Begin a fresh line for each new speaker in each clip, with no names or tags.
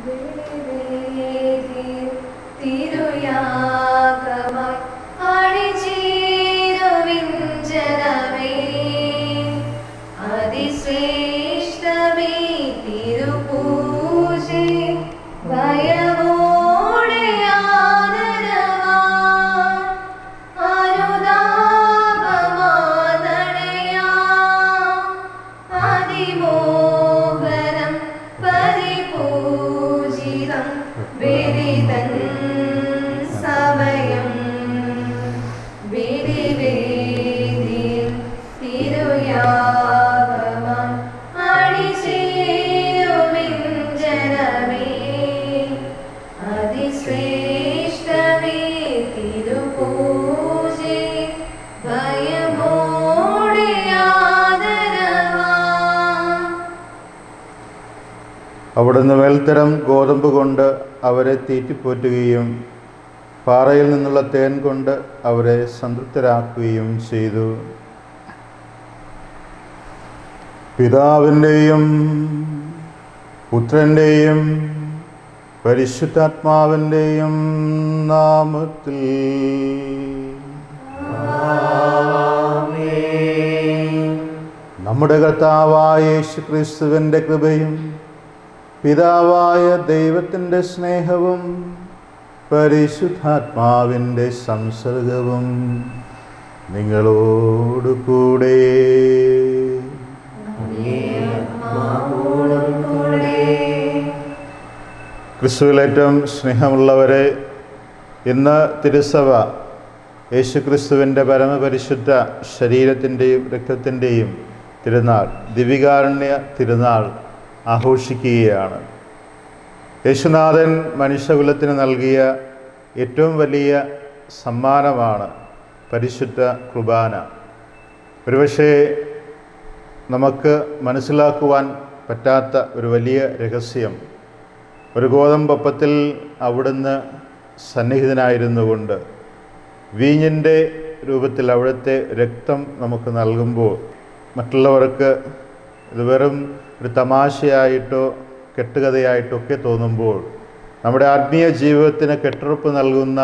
തിരുയാഗമായി അണിചേരുവിഞ്ചനമേ അതിശ്രേഷ്ഠമേ തിരുപൂജെ ഭയമോടെ ആദരവാൻ അനുതാപമാനടയാം അതിമോഹനം പരിപൂജിതം വേദിതൻ സമയം വേദിവേദിയിൽ തിരുയാഗമാൻ അണിചേരുമിഞ്ചനമേ അതിശ്രേഷ്ഠമേ തിരുപൂജെ ഭയമോടെ ആദരവാൻ
അവിടുന്ന് മേൽത്തരം ഗോതമ്പ് കൊണ്ട് അവരെ തീറ്റിപ്പോറ്റുകയും പാറയിൽ നിന്നുള്ള തേൻ കൊണ്ട് അവരെ സംതൃപ്തരാക്കുകയും ചെയ്തു പിതാവിൻ്റെയും പുത്രൻ്റെയും പരിശുദ്ധാത്മാവിൻ്റെയും നാമത്തിൽ നമ്മുടെ കർത്താവായ യേശു ക്രിസ്തുവിൻ്റെ കൃപയും പിതാവായ ദൈവത്തിൻ്റെ സ്നേഹവും പരിശുദ്ധാത്മാവിൻ്റെ സംസർഗവും നിങ്ങളോട് കൂടെ ക്രിസ്തുവിലേറ്റവും സ്നേഹമുള്ളവരെ ഇന്ന് തിരുസഭ യേശുക്രിസ്തുവിൻ്റെ പരമപരിശുദ്ധ ശരീരത്തിൻ്റെയും രക്തത്തിൻ്റെയും തിരുനാൾ ദിവികാരുണ്യ തിരുനാൾ ആഘോഷിക്കുകയാണ് യേശുനാഥൻ മനുഷ്യകുലത്തിന് നൽകിയ ഏറ്റവും വലിയ സമ്മാനമാണ് പരിശുദ്ധ കുർബാന ഒരുപക്ഷേ നമുക്ക് മനസ്സിലാക്കുവാൻ പറ്റാത്ത ഒരു വലിയ രഹസ്യം ഒരു ഗോതമ്പപ്പത്തിൽ അവിടുന്ന് സന്നിഹിതനായിരുന്നുകൊണ്ട് വീഞ്ഞിൻ്റെ രൂപത്തിൽ അവിടുത്തെ രക്തം നമുക്ക് നൽകുമ്പോൾ മറ്റുള്ളവർക്ക് ഇത് വെറും ഒരു തമാശയായിട്ടോ കെട്ടുകഥയായിട്ടോ ഒക്കെ തോന്നുമ്പോൾ നമ്മുടെ ആത്മീയ ജീവിതത്തിന് കെട്ടുറപ്പ് നൽകുന്ന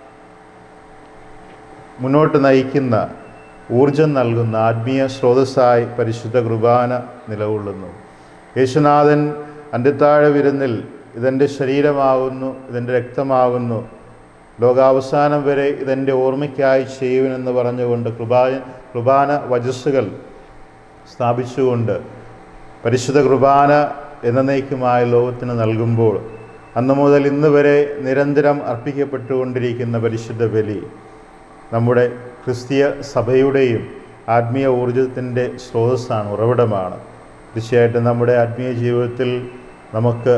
മുന്നോട്ട് നയിക്കുന്ന ഊർജം നൽകുന്ന ആത്മീയ സ്രോതസ്സായി പരിശുദ്ധ കുർബാന നിലകൊള്ളുന്നു യേശുനാഥൻ അന്ത്യത്താഴ വിരുന്നിൽ ഇതെൻ്റെ ശരീരമാകുന്നു ഇതെൻ്റെ രക്തമാകുന്നു ലോകാവസാനം വരെ ഇതെൻ്റെ ഓർമ്മയ്ക്കായി ചെയ്യുവനെന്ന് പറഞ്ഞുകൊണ്ട് കുർബാന കുർബാന വചസ്സുകൾ സ്ഥാപിച്ചുകൊണ്ട് പരിശുദ്ധ കുർബാന എന്നേക്കുമായ ലോകത്തിന് നൽകുമ്പോൾ അന്നു മുതൽ ഇന്ന് വരെ നിരന്തരം അർപ്പിക്കപ്പെട്ടുകൊണ്ടിരിക്കുന്ന പരിശുദ്ധ ബലി നമ്മുടെ ക്രിസ്തീയ സഭയുടെയും ആത്മീയ ഊർജത്തിൻ്റെ സ്രോതസ്സാണ് ഉറവിടമാണ് തീർച്ചയായിട്ടും നമ്മുടെ ആത്മീയ ജീവിതത്തിൽ നമുക്ക്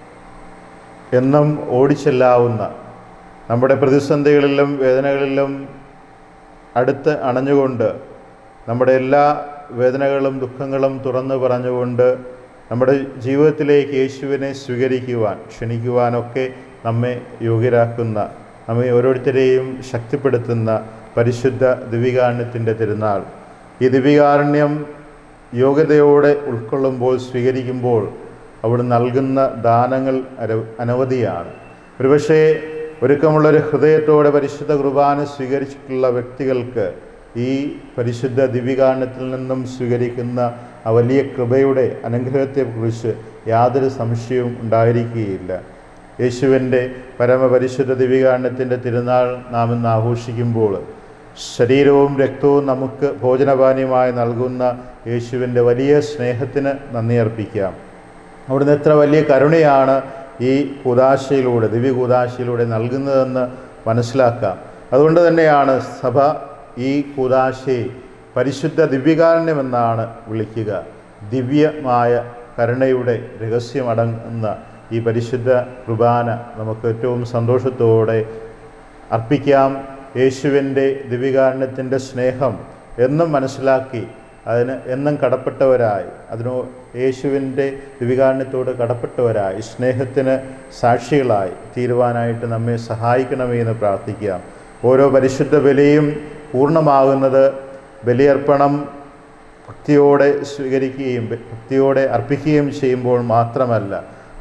എന്നും ഓടിച്ചെല്ലാവുന്ന നമ്മുടെ പ്രതിസന്ധികളിലും വേദനകളിലും അടുത്ത് അണഞ്ഞുകൊണ്ട് നമ്മുടെ എല്ലാ വേദനകളും ദുഃഖങ്ങളും തുറന്നു പറഞ്ഞുകൊണ്ട് നമ്മുടെ ജീവിതത്തിലേക്ക് യേശുവിനെ സ്വീകരിക്കുവാൻ ക്ഷണിക്കുവാനൊക്കെ നമ്മെ യോഗ്യരാക്കുന്ന നമ്മെ ഓരോരുത്തരെയും ശക്തിപ്പെടുത്തുന്ന പരിശുദ്ധ ദിവികാരുണ്യത്തിൻ്റെ തിരുനാൾ ഈ ദിവികാരുണ്യം യോഗ്യതയോടെ ഉൾക്കൊള്ളുമ്പോൾ സ്വീകരിക്കുമ്പോൾ അവിടെ നൽകുന്ന ദാനങ്ങൾ അര അനവധിയാണ് ഒരുപക്ഷേ ഒരുക്കമുള്ളൊരു ഹൃദയത്തോടെ പരിശുദ്ധ കുർബാന സ്വീകരിച്ചിട്ടുള്ള വ്യക്തികൾക്ക് ഈ പരിശുദ്ധ ദിവികാരണത്തിൽ നിന്നും സ്വീകരിക്കുന്ന ആ വലിയ കൃപയുടെ അനുഗ്രഹത്തെക്കുറിച്ച് യാതൊരു സംശയവും ഉണ്ടായിരിക്കുകയില്ല യേശുവിൻ്റെ പരമപരിശുദ്ധ ദിവികാരണത്തിൻ്റെ തിരുനാൾ നാം ഇന്ന് ആഘോഷിക്കുമ്പോൾ ശരീരവും രക്തവും നമുക്ക് ഭോജനപാനീയമായി നൽകുന്ന യേശുവിൻ്റെ വലിയ സ്നേഹത്തിന് നന്ദി അർപ്പിക്കാം അവിടുന്ന് എത്ര വലിയ കരുണയാണ് ഈ കൂതാശയിലൂടെ ദിവ്യ കൂതാശയിലൂടെ നൽകുന്നതെന്ന് മനസ്സിലാക്കാം അതുകൊണ്ട് തന്നെയാണ് സഭ ഈ കൂതാശയെ പരിശുദ്ധ ദിവ്യകാരുണ്യമെന്നാണ് വിളിക്കുക ദിവ്യമായ കരുണയുടെ രഹസ്യമടങ്ങുന്ന ഈ പരിശുദ്ധ കുർബാന നമുക്ക് ഏറ്റവും സന്തോഷത്തോടെ അർപ്പിക്കാം യേശുവിൻ്റെ ദിവ്യകാരുണ്യത്തിൻ്റെ സ്നേഹം എന്നും മനസ്സിലാക്കി അതിന് എന്നും കടപ്പെട്ടവരായി അതിനോ യേശുവിൻ്റെ ദിവികാരണത്തോട് കടപ്പെട്ടവരായി സ്നേഹത്തിന് സാക്ഷികളായി തീരുവാനായിട്ട് നമ്മെ സഹായിക്കണമേ എന്ന് പ്രാർത്ഥിക്കാം ഓരോ പരിശുദ്ധ ബലിയും പൂർണ്ണമാകുന്നത് ബലിയർപ്പണം ഭക്തിയോടെ സ്വീകരിക്കുകയും ഭക്തിയോടെ അർപ്പിക്കുകയും ചെയ്യുമ്പോൾ മാത്രമല്ല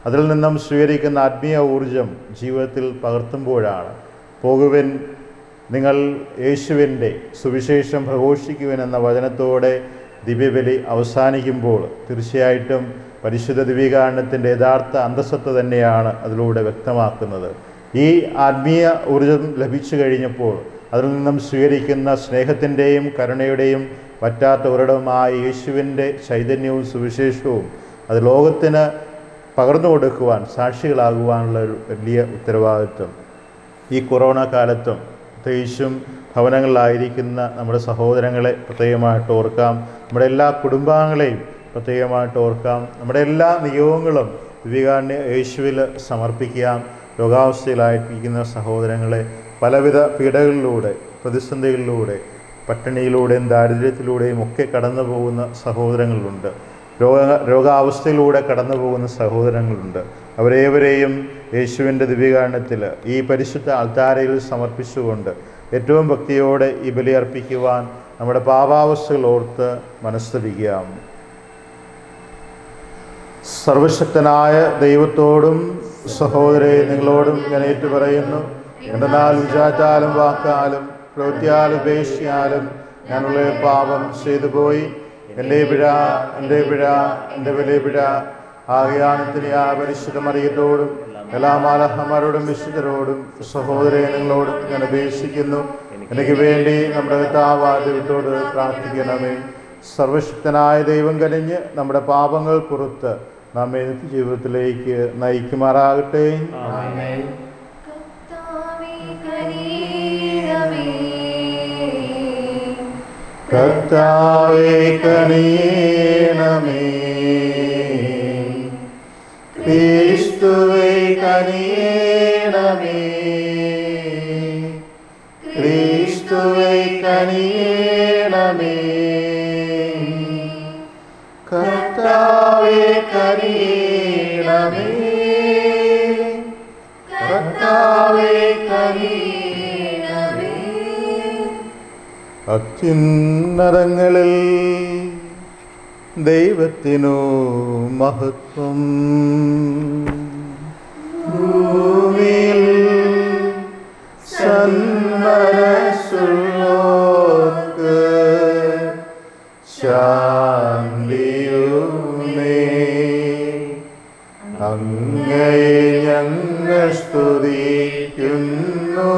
അതിൽ നിന്നും സ്വീകരിക്കുന്ന ആത്മീയ ഊർജം ജീവിതത്തിൽ പകർത്തുമ്പോഴാണ് പോകുവിൻ നിങ്ങൾ യേശുവിൻ്റെ സുവിശേഷം പ്രഘോഷിക്കുവിൻ എന്ന വചനത്തോടെ ദിവ്യബലി അവസാനിക്കുമ്പോൾ തീർച്ചയായിട്ടും പരിശുദ്ധ ദിവ്യകാരണത്തിൻ്റെ യഥാർത്ഥ അന്തസ്സത്ത തന്നെയാണ് അതിലൂടെ വ്യക്തമാക്കുന്നത് ഈ ആത്മീയ ഊർജം ലഭിച്ചു കഴിഞ്ഞപ്പോൾ അതിൽ നിന്നും സ്വീകരിക്കുന്ന സ്നേഹത്തിൻ്റെയും കരുണയുടെയും പറ്റാത്ത ഉറടവുമായ യേശുവിൻ്റെ ചൈതന്യവും സുവിശേഷവും അത് ലോകത്തിന് പകർന്നു കൊടുക്കുവാൻ സാക്ഷികളാകുവാനുള്ള ഒരു വലിയ ഉത്തരവാദിത്വം ഈ കൊറോണ കാലത്തും പ്രത്യേകിച്ചും ഭവനങ്ങളിലായിരിക്കുന്ന നമ്മുടെ സഹോദരങ്ങളെ പ്രത്യേകമായിട്ട് ഓർക്കാം നമ്മുടെ എല്ലാ കുടുംബാംഗങ്ങളെയും പ്രത്യേകമായിട്ട് ഓർക്കാം നമ്മുടെ എല്ലാ നിയോഗങ്ങളും വിവേകാന്യ യേശുവിൽ സമർപ്പിക്കാം രോഗാവസ്ഥയിലായിരിക്കുന്ന സഹോദരങ്ങളെ പലവിധ പീഡകളിലൂടെ പ്രതിസന്ധികളിലൂടെ പട്ടിണിയിലൂടെയും ദാരിദ്ര്യത്തിലൂടെയും ഒക്കെ കടന്നു പോകുന്ന സഹോദരങ്ങളുണ്ട് രോഗ രോഗാവസ്ഥയിലൂടെ കടന്നു പോകുന്ന സഹോദരങ്ങളുണ്ട് അവരേവരെയും യേശുവിൻ്റെ ദിവ്യകാരണത്തിൽ ഈ പരിശുദ്ധ അൾത്താരയിൽ സമർപ്പിച്ചുകൊണ്ട് ഏറ്റവും ഭക്തിയോടെ ഈ ബലി അർപ്പിക്കുവാൻ നമ്മുടെ പാപാവസ്ഥകൾ ഓർത്ത് മനസ്തപിക്കാം സർവശക്തനായ ദൈവത്തോടും സഹോദരെ നിങ്ങളോടും ഞാൻ ഏറ്റു പറയുന്നു എന്തെന്നാൽ വിചാരിച്ചാലും വാക്കാലും പ്രവൃത്തിയാലും ഉപേക്ഷിയാലും ഞാനുള്ള പാപം ചെയ്തു പോയി എൻ്റെ പിഴ എൻ്റെ പിഴ എൻ്റെ വലിയ പിഴ ആകയാനത്തിന് ആ പരിശുദ്ധ മറിയത്തോടും എല്ലാ മാലഹമാരോടും വിശുദ്ധരോടും സഹോദരെ നിങ്ങളോടും ഞാൻ അപേക്ഷിക്കുന്നു എനിക്ക് വേണ്ടി നമ്മുടെ കർത്താവായ ദൈവത്തോട് പ്രാർത്ഥിക്കണമേ സർവശക്തനായ ദൈവം കനിഞ്ഞ് നമ്മുടെ പാപങ്ങൾ പുറത്ത് നമ്മെ നിത്യ ജീവിതത്തിലേക്ക് നയിക്കുമാറാകട്ടെ
കർത്താവേ കനിയണമേ.
കർത്താവേ കനിയണമേ ക്രിസ്തുവേ കനിയണമേ ക്രിസ്തുവേ കനിയണമേ കർത്താവേ കനിയണമേ കർത്താവേ കനിയണമേ അത്യുന്നതങ്ങളിൽ ദൈവത്തിനു മഹത്വം ഭൂമിയിൽ സന്മനസ്സുള്ളോർക്ക് ശാന്തിയുമേ അങ്ങയെ ഞങ്ങൾ സ്തുതിക്കുന്നു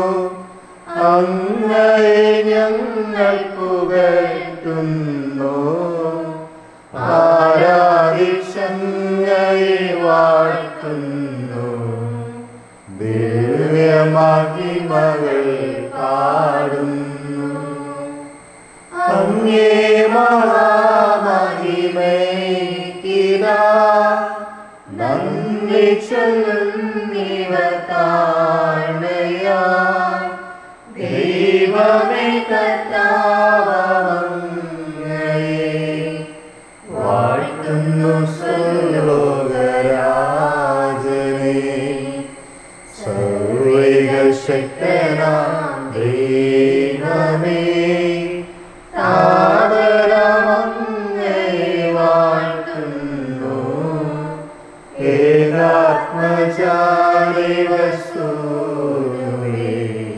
അങ്ങയെ ഞങ്ങൾ പുകഴ്ത്തുന്നു ആരാധിച്ചങ്ങയെ വാഴ്ത്തുന്നു ദിവ്യമഹിമകൾ പാടുന്നു അങ്ങേ മഹാമഹിമൈക്കിതാ നന്ദി ചൊല്ലുന്നിവ താഴ്മയാ ദൈവമേ കർത്താവങ്ങയെ വാഴ്ത്തുന്നു സ്വർലോകരാജനെ സർവൈകൾ ശക്തനാ ദൈവമേ താവരമങ്ങയെ വാഴ്ത്തുന്നു ഏകാത്മചാരിവസ്തുവേ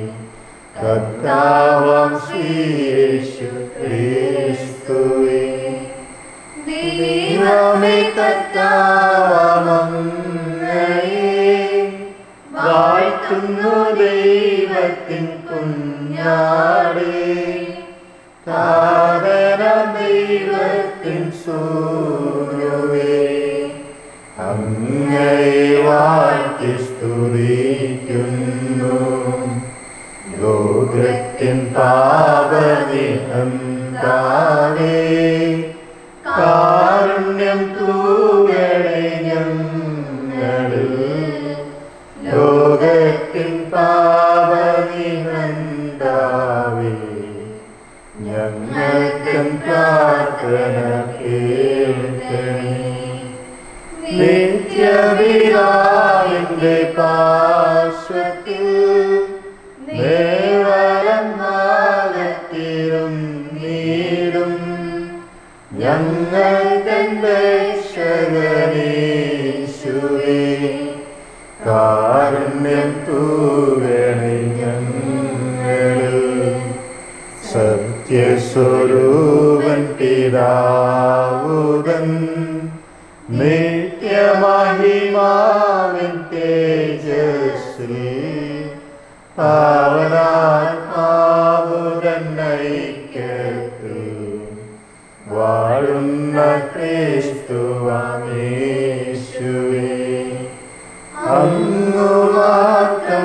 കർത്താവാം ശ്രീയേശു ക്രിസ്തുവേ ദൈവമേ കർത്താവമങ്ങയെ വാഴ്ത്തുന്നു ദൈവത്തിൻ കുഞ്ഞാടേ കാതര ദൈവത്തിൻ സൂര്യവേ അങ്ങയെ വാഴ്ത്തി സ്തുതിക്കുന്നു ലോകത്തിൻ പാപനിഹന്താവേ കാരുണ്യം തൂകണേ ഞങ്ങളിൽ ലോകത്തിൻ പാപനിഹന്താവേ ഞങ്ങൾക്കും പ്രാർത്ഥന കേൾക്കണേ നിത്യപിതാവിന്റെ പാർശ്വത്തിൽ ദേവലം ഭാഗത്തിലും നീടും ഞങ്ങൾ തന്റെ ശരണേശുവേ സ്വരൂപൻ പിതാവുതൻ നിത്യമഹിമാവിൻ തേജസ്സിൽ പാവനാത്മാവുതൻ ഐക്യത്തിൽ വാഴുന്ന ക്രിസ്തുവാമേശുവേ അങ്ങു മാത്രം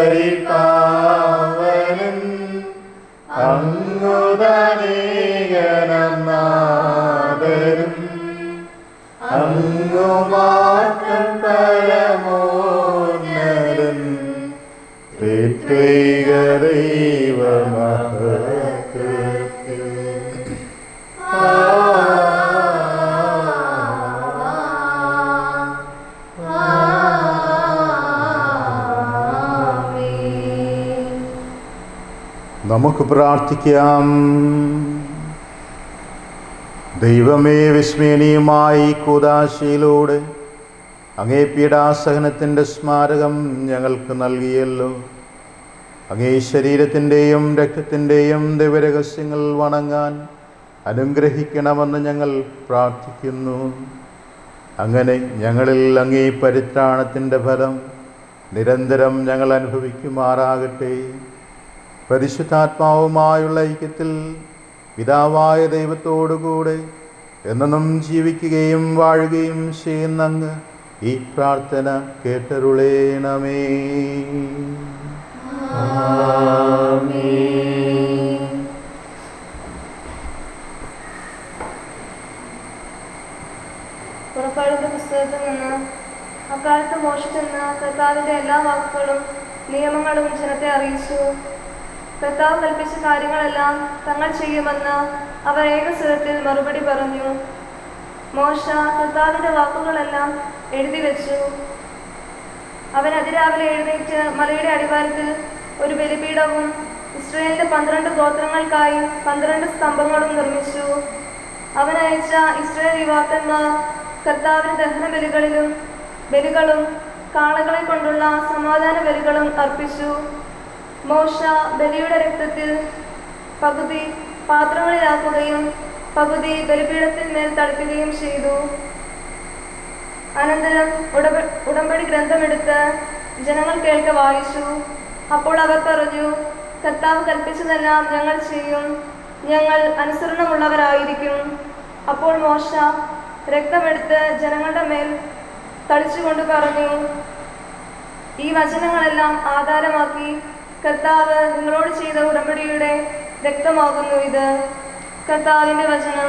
പരിപാവനൻ അങ്ങു തനേകനാദരും അങ്ങു മാത്രം പരമോന്നതൻ ത്രിത്വൈക ദൈവമഹത്വത്തിൽ നമുക്ക് പ്രാർത്ഥിക്കാം ദൈവമേ വിസ്മയനീയമായി കൂതാശയിലൂടെ അങ്ങേ പീഡാസഹനത്തിൻ്റെ സ്മാരകം ഞങ്ങൾക്ക് നൽകിയല്ലോ അങ്ങേ ശരീരത്തിൻ്റെയും രക്തത്തിൻ്റെയും ദൈവരഹസ്യങ്ങൾ വണങ്ങാൻ അനുഗ്രഹിക്കണമെന്ന് ഞങ്ങൾ പ്രാർത്ഥിക്കുന്നു അങ്ങനെ ഞങ്ങളിൽ അങ്ങേ പരിത്രാണത്തിൻ്റെ ഫലം നിരന്തരം ഞങ്ങൾ അനുഭവിക്കുമാറാകട്ടെ പരിശുദ്ധാത്മാവുമായുള്ള ഐക്യത്തിൽ പിതാവായ ദൈവത്തോടുകൂടെ എന്നും ജീവിക്കുകയും വാഴുകയും ചെയ്യുന്ന അങ്ങ് ഈ പ്രാർത്ഥന കേട്ടരുളേണമേ
പുറപ്പാടിന്റെ പുസ്തകത്തിൽ നിന്ന് അക്കാലത്ത് മോഷിച്ചെന്ന കർത്താവിന്റെ എല്ലാ വാക്കുകളും നിയമങ്ങളും ജനത്തെ അറിയിച്ചു കർത്താവ് കൽപ്പിച്ച കാര്യങ്ങളെല്ലാം തങ്ങൾ ചെയ്യുമെന്ന് അവർ ഏകസ്വരത്തിൽ മറുപടി പറഞ്ഞു മോശ കർത്താവിന്റെ വാക്കുകളെല്ലാം എഴുതി വെച്ചു അവൻ അതിരാവിലെ എഴുന്നേറ്റ് മലയുടെ അടിവാരത്തിൽ ഒരു ബലിപീഠവും ഇസ്രയേലിന്റെ പന്ത്രണ്ട് ഗോത്രങ്ങൾക്കായി പന്ത്രണ്ട് സ്തംഭങ്ങളും നിർമ്മിച്ചു അവൻ അയച്ച ഇസ്രയേൽ യുവാക്കന്മാർ കർത്താവിന് ദഹന ബലികളിലും ബലികളും കാളകളെ കൊണ്ടുള്ള സമാധാന ബലികളും അർപ്പിച്ചു മോശ ബലിയുടെ രക്തത്തിൽ പകുതി പാത്രങ്ങളിലാക്കുകയും പകുതി ബലിപീഠത്തിന്മേൽ തളിക്കുകയും ചെയ്തു അനന്തരം ഉടമ്പ ഉടമ്പടി ഗ്രന്ഥമെടുത്ത് ജനങ്ങൾ കേൾക്കെ വായിച്ചു അപ്പോൾ അവർ പറഞ്ഞു കർത്താവ് കൽപ്പിച്ചതെല്ലാം ഞങ്ങൾ ചെയ്യും ഞങ്ങൾ അനുസരണമുള്ളവരായിരിക്കും അപ്പോൾ മോശ രക്തമെടുത്ത് ജനങ്ങളുടെ മേൽ തളിച്ചുകൊണ്ട് പറഞ്ഞു ഈ വചനങ്ങളെല്ലാം ആധാരമാക്കി കർത്താവ് നിങ്ങളോട് ചെയ്ത ഉടമ്പടിയുടെ രക്തമാകുന്നു ഇത് കർത്താവിന്റെ വചനം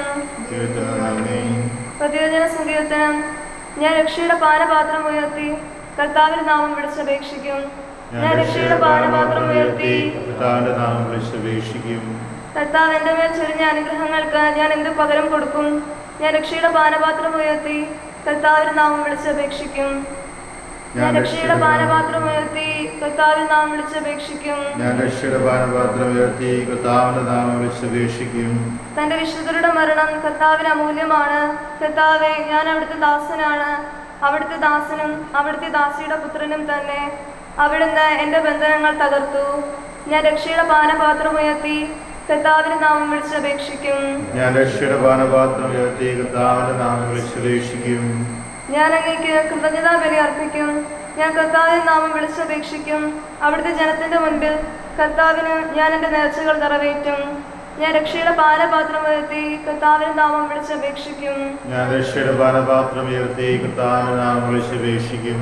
പ്രതിവചന സങ്കീർത്തനം ഞാൻ രക്ഷയുടെ പാനപാത്രം ഉയർത്തി കർത്താവിന്റെ നാമം വിളിച്ചപേക്ഷിക്കും ഞാൻ രക്ഷയുടെ പാനപാത്രം ഉയർത്തി
കർത്താവിന്റെ നാമം വിളിച്ചപേക്ഷിക്കും
കർത്താവ് എന്റെ മേൽ ചൊരിഞ്ഞ അനുഗ്രഹങ്ങൾക്ക് ഞാൻ എന്ത് പകരം കൊടുക്കും ഞാൻ രക്ഷയുടെ പാനപാത്രം ഉയർത്തി കർത്താവിന്റെ നാമം വിളിച്ചപേക്ഷിക്കും ഞാൻ രക്ഷയുടെ പാനപാത്രം ഉയർത്തി കർത്താവിന്റെ നാമം വിളിച്ചപേക്ഷിക്കും
ഞാൻ രക്ഷയുടെ പാനപാത്രം ഉയർത്തി കർത്താവിന്റെ നാമം വിളിച്ചപേക്ഷിക്കും
തന്റെ വിശുദ്ധരുടെ മരണം കർത്താവിന് അമൂല്യമാണ് കർത്താവെ ഞാൻ അവിടുത്തെ ദാസനാണ് അവിടുത്തെ ദാസനും അവിടുത്തെ ദാസിയുടെ പുത്രനും തന്നെ അവിടുന്ന് എൻ്റെ ബന്ധനങ്ങൾ തകർത്തു ഞാൻ രക്ഷയുടെ പാനപാത്രം ഉയർത്തി കർത്താവിന് നാമം വിളിച്ചപേക്ഷിക്കും
ഞാൻ രക്ഷയുടെ പാനപാത്രം ഉയർത്തി കർത്താവിന്റെ നാമം വിളിച്ചപേക്ഷിക്കും
ഞാൻ അങ്ങേക്ക് കൃതജ്ഞതാ ബലി അർപ്പിക്കും ഞാൻ കർത്താവിന് നാമം വിളിച്ചപേക്ഷിക്കും അവിടുത്തെ ജനത്തിന്റെ മുൻപിൽ കർത്താവിന് ഞാൻ എൻ്റെ നേർച്ചകൾ നിറവേറ്റും ഞാൻ രക്ഷയുടെ പാനപാത്രം ഉയർത്തി കർത്താവിന് നാമം വിളിച്ചപേക്ഷിക്കും
ഞാൻ രക്ഷയുടെ പാനപാത്രം ഉയർത്തി കർത്താവിന്റെ നാമം വിളിച്ചപേക്ഷിക്കും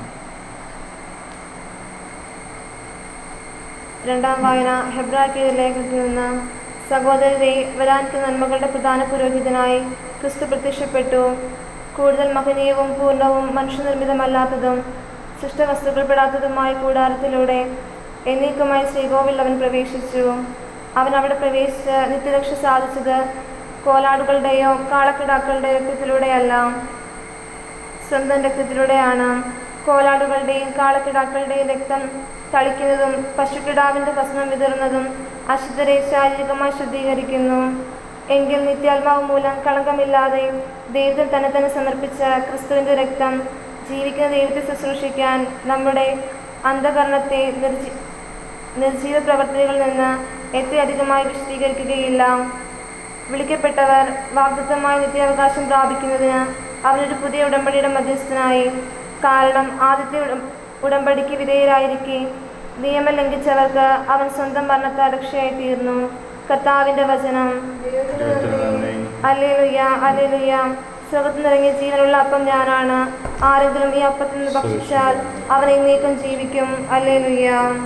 രണ്ടാം വായന ഹെബ്രാക്കിയ ലേഖനത്തിൽ നിന്ന് സഹോദരരെ വരാൻക്ക് നന്മകളുടെ പ്രധാന പുരോഹിതനായി ക്രിസ്തു പ്രത്യക്ഷപ്പെട്ടു കൂടുതൽ മഹനീയവും പൂർണ്ണവും മനുഷ്യനിർമ്മിതമല്ലാത്തതും സൃഷ്ടവസ്തുക്കൾ പെടാത്തതുമായ കൂടാരത്തിലൂടെ എന്നേക്കുമായി ശ്രീകോവിൽ അവൻ പ്രവേശിച്ചു അവൻ അവിടെ പ്രവേശിച്ച് നിത്യരക്ഷ സാധിച്ചത് കോലാടുകളുടെയോ കാളക്കിടാക്കളുടെ രക്തത്തിലൂടെയല്ല സ്വന്തം രക്തത്തിലൂടെയാണ് കോലാടുകളുടെയും കാളക്കിടാക്കളുടെയും രക്തം തളിക്കുന്നതും പശുക്കിടാവിന്റെ ഭസ്മം വിതറുന്നതും അശുദ്ധരെ ശാരീരികമായി ശുദ്ധീകരിക്കുന്നു എങ്കിൽ നിത്യാത്മാവ് മൂലം കളങ്കമില്ലാതെ ദൈവത്തിൽ തന്നെ തന്നെ സമർപ്പിച്ച ക്രിസ്തുവിന്റെ രക്തം ജീവിക്കുന്ന ദൈവത്തെ ശുശ്രൂഷിക്കാൻ നമ്മുടെ അന്ധകരണത്തെ നിർജീ നിർജീവ പ്രവർത്തികളിൽ നിന്ന് എത്രയധികമായി വിശദീകരിക്കുകയില്ല വിളിക്കപ്പെട്ടവർ വാഗ്ദത്തമായ നിത്യാവകാശം പ്രാപിക്കുന്നതിന് അവനൊരു പുതിയ ഉടമ്പടിയുടെ മധ്യസ്ഥനായി കാരണം ആദ്യത്തെ ഉടം- ഉടമ്പടിക്ക് വിധേയരായിരിക്കെ നിയമം ലംഘിച്ചവർക്ക് അവൻ സ്വന്തം മരണത്താൽ രക്ഷയായി തീർന്നു കർത്താവിന്റെ വചനം അല്ലേലുയ്യ അല്ലേലുയ്യ സ്വർഗത്തിൽ നിറങ്ങിയ ജീവനുള്ള അപ്പം ഞാനാണ് ആരെങ്കിലും ഈ അപ്പത്തിൽ നിന്ന് ഭക്ഷിച്ചാൽ അവൻ എന്നേക്കും ജീവിക്കും അല്ലേലുയ്യ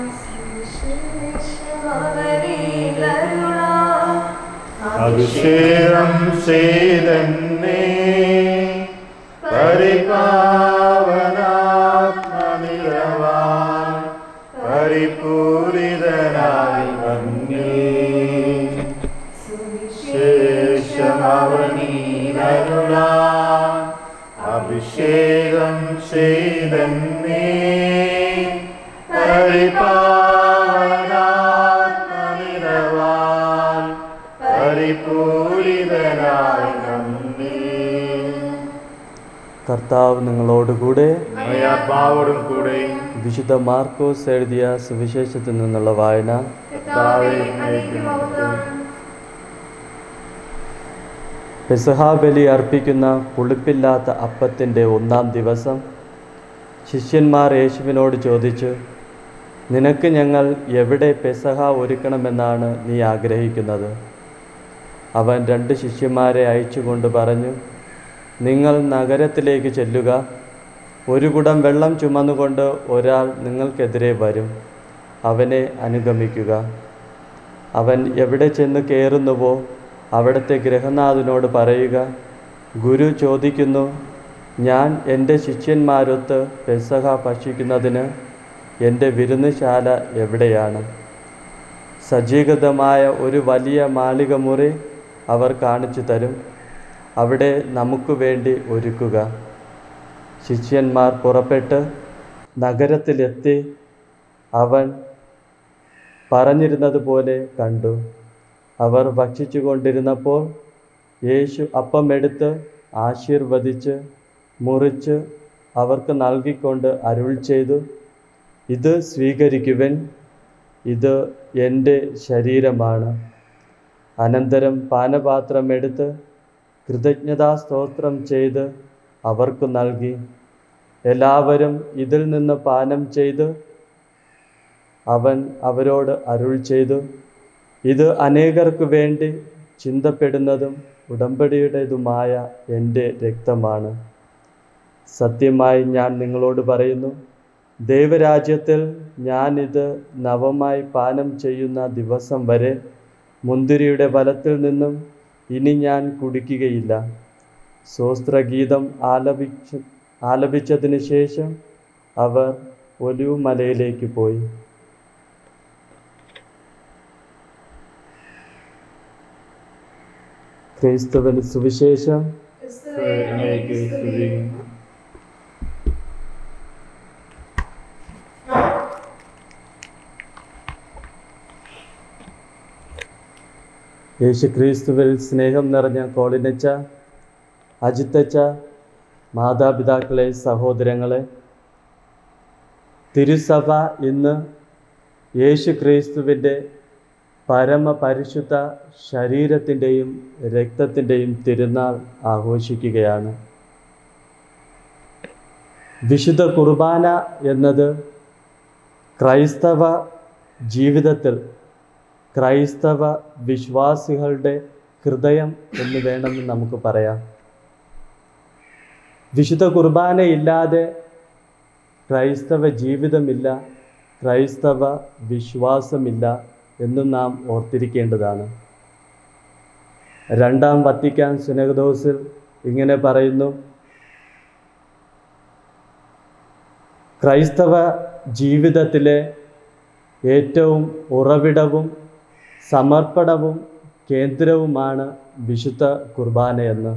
അഭിഷേകം ചെയ്തന്നെ പരിപാവനാത്മനിരവാൻ പരിപൂരിതനായി വന്നേ ശേഷമവനീരരുളാൻ അഭിഷേകം ചെയ്തന്നെ പരിപാവനാത്മനിരവാൻ പരിപൂരിതനായി വന്നേ
കർത്താവ് നിങ്ങളോടുകൂടെ
ആത്മാവോടും കൂടെ
വിശുദ്ധ മാർക്കോസ് എഴുതിയ സുവിശേഷത്തിൽ നിന്നുള്ള വായന
കർത്താവേ, അങ്ങേക്ക് മഹത്വം.
പെസഹാ ബലി അർപ്പിക്കുന്ന പുളിപ്പില്ലാത്ത അപ്പത്തിൻ്റെ ഒന്നാം ദിവസം ശിഷ്യന്മാർ യേശുവിനോട് ചോദിച്ചു നിനക്ക് ഞങ്ങൾ എവിടെ പെസഹ ഒരുക്കണമെന്നാണ് നീ ആഗ്രഹിക്കുന്നത് അവൻ രണ്ട് ശിഷ്യന്മാരെ അയച്ചുകൊണ്ട് പറഞ്ഞു നിങ്ങൾ നഗരത്തിലേക്ക് ചെല്ലുക ഒരു കുടം വെള്ളം ചുമന്നുകൊണ്ട് ഒരാൾ നിങ്ങൾക്കെതിരെ വരും അവനെ അനുഗമിക്കുക അവൻ എവിടെ ചെന്ന് കയറുന്നുവോ അവിടുത്തെ ഗൃഹനാഥനോട് പറയുക ഗുരു ചോദിക്കുന്നു ഞാൻ എൻ്റെ ശിഷ്യന്മാരൊത്ത് പെസഹ ഭക്ഷിക്കുന്നതിന് എൻ്റെ വിരുന്നുശാല എവിടെയാണ് സജ്ജീകൃതമായ ഒരു വലിയ മാളിക മുറി അവർ കാണിച്ചു തരും അവിടെ നമുക്ക് വേണ്ടി ഒരുക്കുക ശിഷ്യന്മാർ പുറപ്പെട്ട് നഗരത്തിലെത്തി അവൻ പറഞ്ഞിരുന്നത് പോലെ കണ്ടു അവർ ഭക്ഷിച്ചു കൊണ്ടിരുന്നപ്പോൾ യേശു അപ്പമെടുത്ത് ആശീർവദിച്ച് മുറിച്ച് അവർക്ക് നൽകിക്കൊണ്ട് അരുൾ ചെയ്തു ഇത് സ്വീകരിക്കുവൻ ഇത് എൻ്റെ ശരീരമാണ് അനന്തരം പാനപാത്രം എടുത്ത് കൃതജ്ഞതാസ്തോത്രം ചെയ്ത് അവർക്ക് നൽകി എല്ലാവരും ഇതിൽ നിന്ന് പാനം ചെയ്ത് അവൻ അവരോട് അരുൾ ചെയ്തു ഇത് അനേകർക്ക് വേണ്ടി ചിന്തപ്പെടുന്നതും ഉടമ്പടിയുടേതുമായ എൻ്റെ രക്തമാണ് സത്യമായി ഞാൻ നിങ്ങളോട് പറയുന്നു ദൈവരാജ്യത്തിൽ ഞാനിത് നവമായി പാനം ചെയ്യുന്ന ദിവസം വരെ മുന്തിരിയുടെ ഫലത്തിൽ നിന്നും ഇനി ഞാൻ കുടിക്കുകയില്ല സ്വസ്ത്രഗീതം ആലപിച്ച് ആലപിച്ചതിന് ശേഷം അവർ ഒലിവ് മലയിലേക്ക് പോയി ക്രൈസ്തവന് സുവിശേഷം
അങ്ങേക്ക് സ്തുതി.
യേശു ക്രിസ്തുവിൽ സ്നേഹം നിറഞ്ഞ കോളിനച്ച അജിത്തച്ച മാതാപിതാക്കളെ സഹോദരങ്ങളെ തിരുസഭ ഇന്ന് യേശു ക്രിസ്തുവിൻ്റെ പരമപരിശുദ്ധ ശരീരത്തിൻ്റെയും രക്തത്തിൻ്റെയും തിരുനാൾ ആഘോഷിക്കുകയാണ് വിശുദ്ധ കുർബാന എന്നത് ക്രൈസ്തവ ജീവിതത്തിൽ ക്രൈസ്തവ വിശ്വാസികളുടെ ഹൃദയം എന്ന് വേണമെന്ന് നമുക്ക് പറയാം വിശുദ്ധ കുർബാനയില്ലാതെ ക്രൈസ്തവ ജീവിതമില്ല ക്രൈസ്തവ വിശ്വാസമില്ല എന്നും നാം ഓർത്തിരിക്കേണ്ടതാണ് രണ്ടാം വത്തിക്കാൻ സുനകദോസിൽ ഇങ്ങനെ പറയുന്നു ക്രൈസ്തവ ജീവിതത്തിലെ ഏറ്റവും ഉറവിടവും സമർപ്പണവും കേന്ദ്രവുമാണ് വിശുദ്ധ കുർബാനയെന്ന്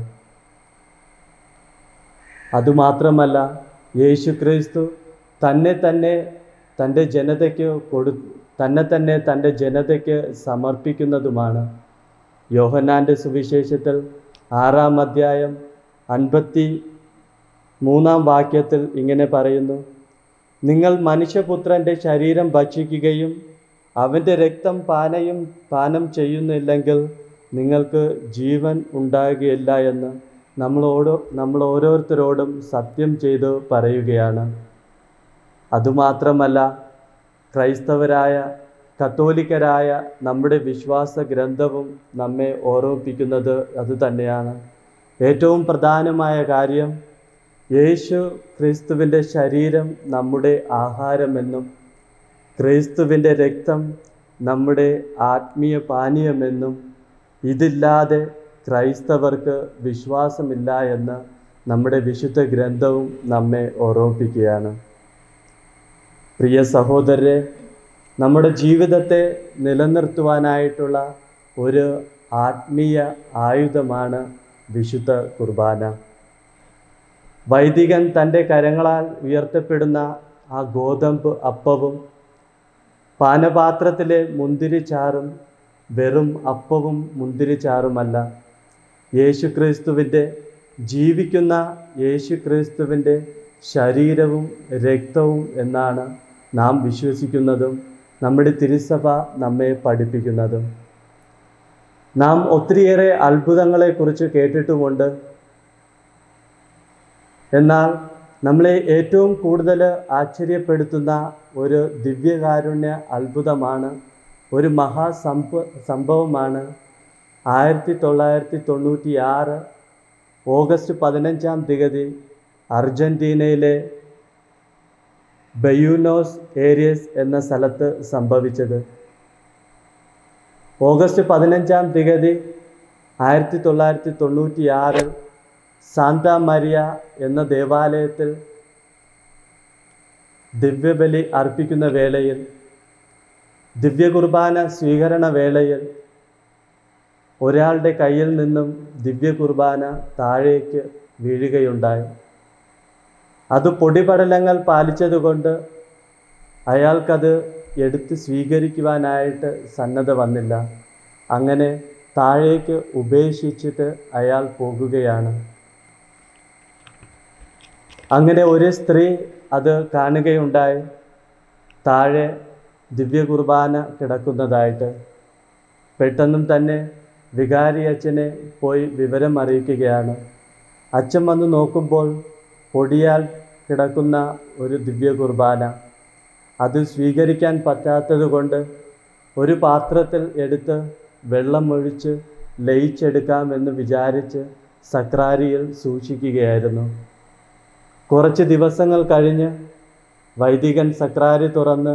അതുമാത്രമല്ല യേശു ക്രിസ്തു തന്നെ തന്നെ തൻ്റെ ജനതയ്ക്ക് കൊടു തന്നെ തന്നെ തൻ്റെ ജനതയ്ക്ക് സമർപ്പിക്കുന്നതുമാണ് യോഹന്നാൻ്റെ സുവിശേഷത്തിൽ ആറാം അധ്യായം അൻപത്തി മൂന്നാം വാക്യത്തിൽ ഇങ്ങനെ പറയുന്നു നിങ്ങൾ മനുഷ്യപുത്രൻ്റെ ശരീരം ഭക്ഷിക്കുകയും അവൻ്റെ രക്തം പാനയും പാനം ചെയ്യുന്നില്ലെങ്കിൽ നിങ്ങൾക്ക് ജീവൻ ഉണ്ടാകുകയില്ല എന്ന് നമ്മളോട് നമ്മൾ ഓരോരുത്തരോടും സത്യം ചെയ്ത് പറയുകയാണ് അതുമാത്രമല്ല ക്രൈസ്തവരായ കത്തോലിക്കരായ നമ്മുടെ വിശ്വാസ ഗ്രന്ഥവും നമ്മെ ഓർമ്മിപ്പിക്കുന്നത് അതുതന്നെയാണ് ഏറ്റവും പ്രധാനമായ കാര്യം യേശു ക്രിസ്തുവിൻ്റെ ശരീരം നമ്മുടെ ആഹാരമെന്നും ക്രിസ്തുവിൻ്റെ രക്തം നമ്മുടെ ആത്മീയ പാനീയമെന്നും ഇതില്ലാതെ ക്രൈസ്തവർക്ക് വിശ്വാസമില്ല എന്ന് നമ്മുടെ വിശുദ്ധ ഗ്രന്ഥവും നമ്മെ ഓർമ്മിപ്പിക്കുകയാണ് പ്രിയ സഹോദരരെ നമ്മുടെ ജീവിതത്തെ നിലനിർത്തുവാനായിട്ടുള്ള ഒരു ആത്മീയ ആയുധമാണ് വിശുദ്ധ കുർബാന വൈദികൻ തൻ്റെ കരങ്ങളാൽ ഉയർത്തപ്പെടുന്ന ആ ഗോതമ്പ് അപ്പവും പാനപാത്രത്തിലെ മുന്തിരിച്ചാറും വെറും അപ്പവും മുന്തിരിച്ചാറുമല്ല യേശുക്രിസ്തുവിൻ്റെ ജീവിക്കുന്ന യേശുക്രിസ്തുവിൻ്റെ ശരീരവും രക്തവും എന്നാണ് നാം വിശ്വസിക്കുന്നതും നമ്മുടെ തിരുസഭ നമ്മെ പഠിപ്പിക്കുന്നതും നാം ഒത്തിരിയേറെ അത്ഭുതങ്ങളെക്കുറിച്ച് കേട്ടിട്ടുമുണ്ട് എന്നാൽ നമ്മളെ ഏറ്റവും കൂടുതൽ ആശ്ചര്യപ്പെടുത്തുന്ന ഒരു ദിവ്യകാരുണ്യ അത്ഭുതമാണ് ഒരു മഹാസംഭ സംഭവമാണ് ആയിരത്തി തൊള്ളായിരത്തി തൊണ്ണൂറ്റി ആറ് ഓഗസ്റ്റ് പതിനഞ്ചാം തീയതി അർജൻറ്റീനയിലെ ബയൂനോസ് ഏരിയസ് എന്ന സ്ഥലത്ത് സംഭവിച്ചത് ഓഗസ്റ്റ് പതിനഞ്ചാം തീയതി ആയിരത്തി തൊള്ളായിരത്തി തൊണ്ണൂറ്റി ആറിൽ സാന്താ മരിയ എന്ന ദേവാലയത്തിൽ ദിവ്യബലി അർപ്പിക്കുന്ന വേളയിൽ ദിവ്യകുർബാന സ്വീകരണ വേളയിൽ ഒരാളുടെ കയ്യിൽ നിന്നും ദിവ്യകുർബാന താഴേക്ക് വീഴുകയുണ്ടായി അത് പൊടിപടലങ്ങൾ പാലിച്ചതുകൊണ്ട് അയാൾക്കത് എടുത്ത് സ്വീകരിക്കുവാനായിട്ട് സന്നദ്ധ വന്നില്ല അങ്ങനെ താഴേക്ക് ഉപേക്ഷിച്ചിട്ട് അയാൾ പോകുകയാണ് അങ്ങനെ ഒരു സ്ത്രീ അത് കാണുകയുണ്ടായി താഴെ ദിവ്യ കുർബാന കിടക്കുന്നതായിട്ട് പെട്ടെന്നും തന്നെ വികാരി അച്ഛനെ പോയി വിവരം അറിയിക്കുകയാണ് അച്ഛൻ വന്ന് നോക്കുമ്പോൾ പൊടിയാൽ കിടക്കുന്ന ഒരു ദിവ്യ കുർബാന അത് സ്വീകരിക്കാൻ പറ്റാത്തത് കൊണ്ട് ഒരു പാത്രത്തിൽ എടുത്ത് വെള്ളമൊഴിച്ച് ലയിച്ചെടുക്കാമെന്ന് വിചാരിച്ച് സക്രാരിയിൽ സൂക്ഷിക്കുകയായിരുന്നു കുറച്ച് ദിവസങ്ങൾ കഴിഞ്ഞ് വൈദികൻ സക്രാരി തുറന്ന്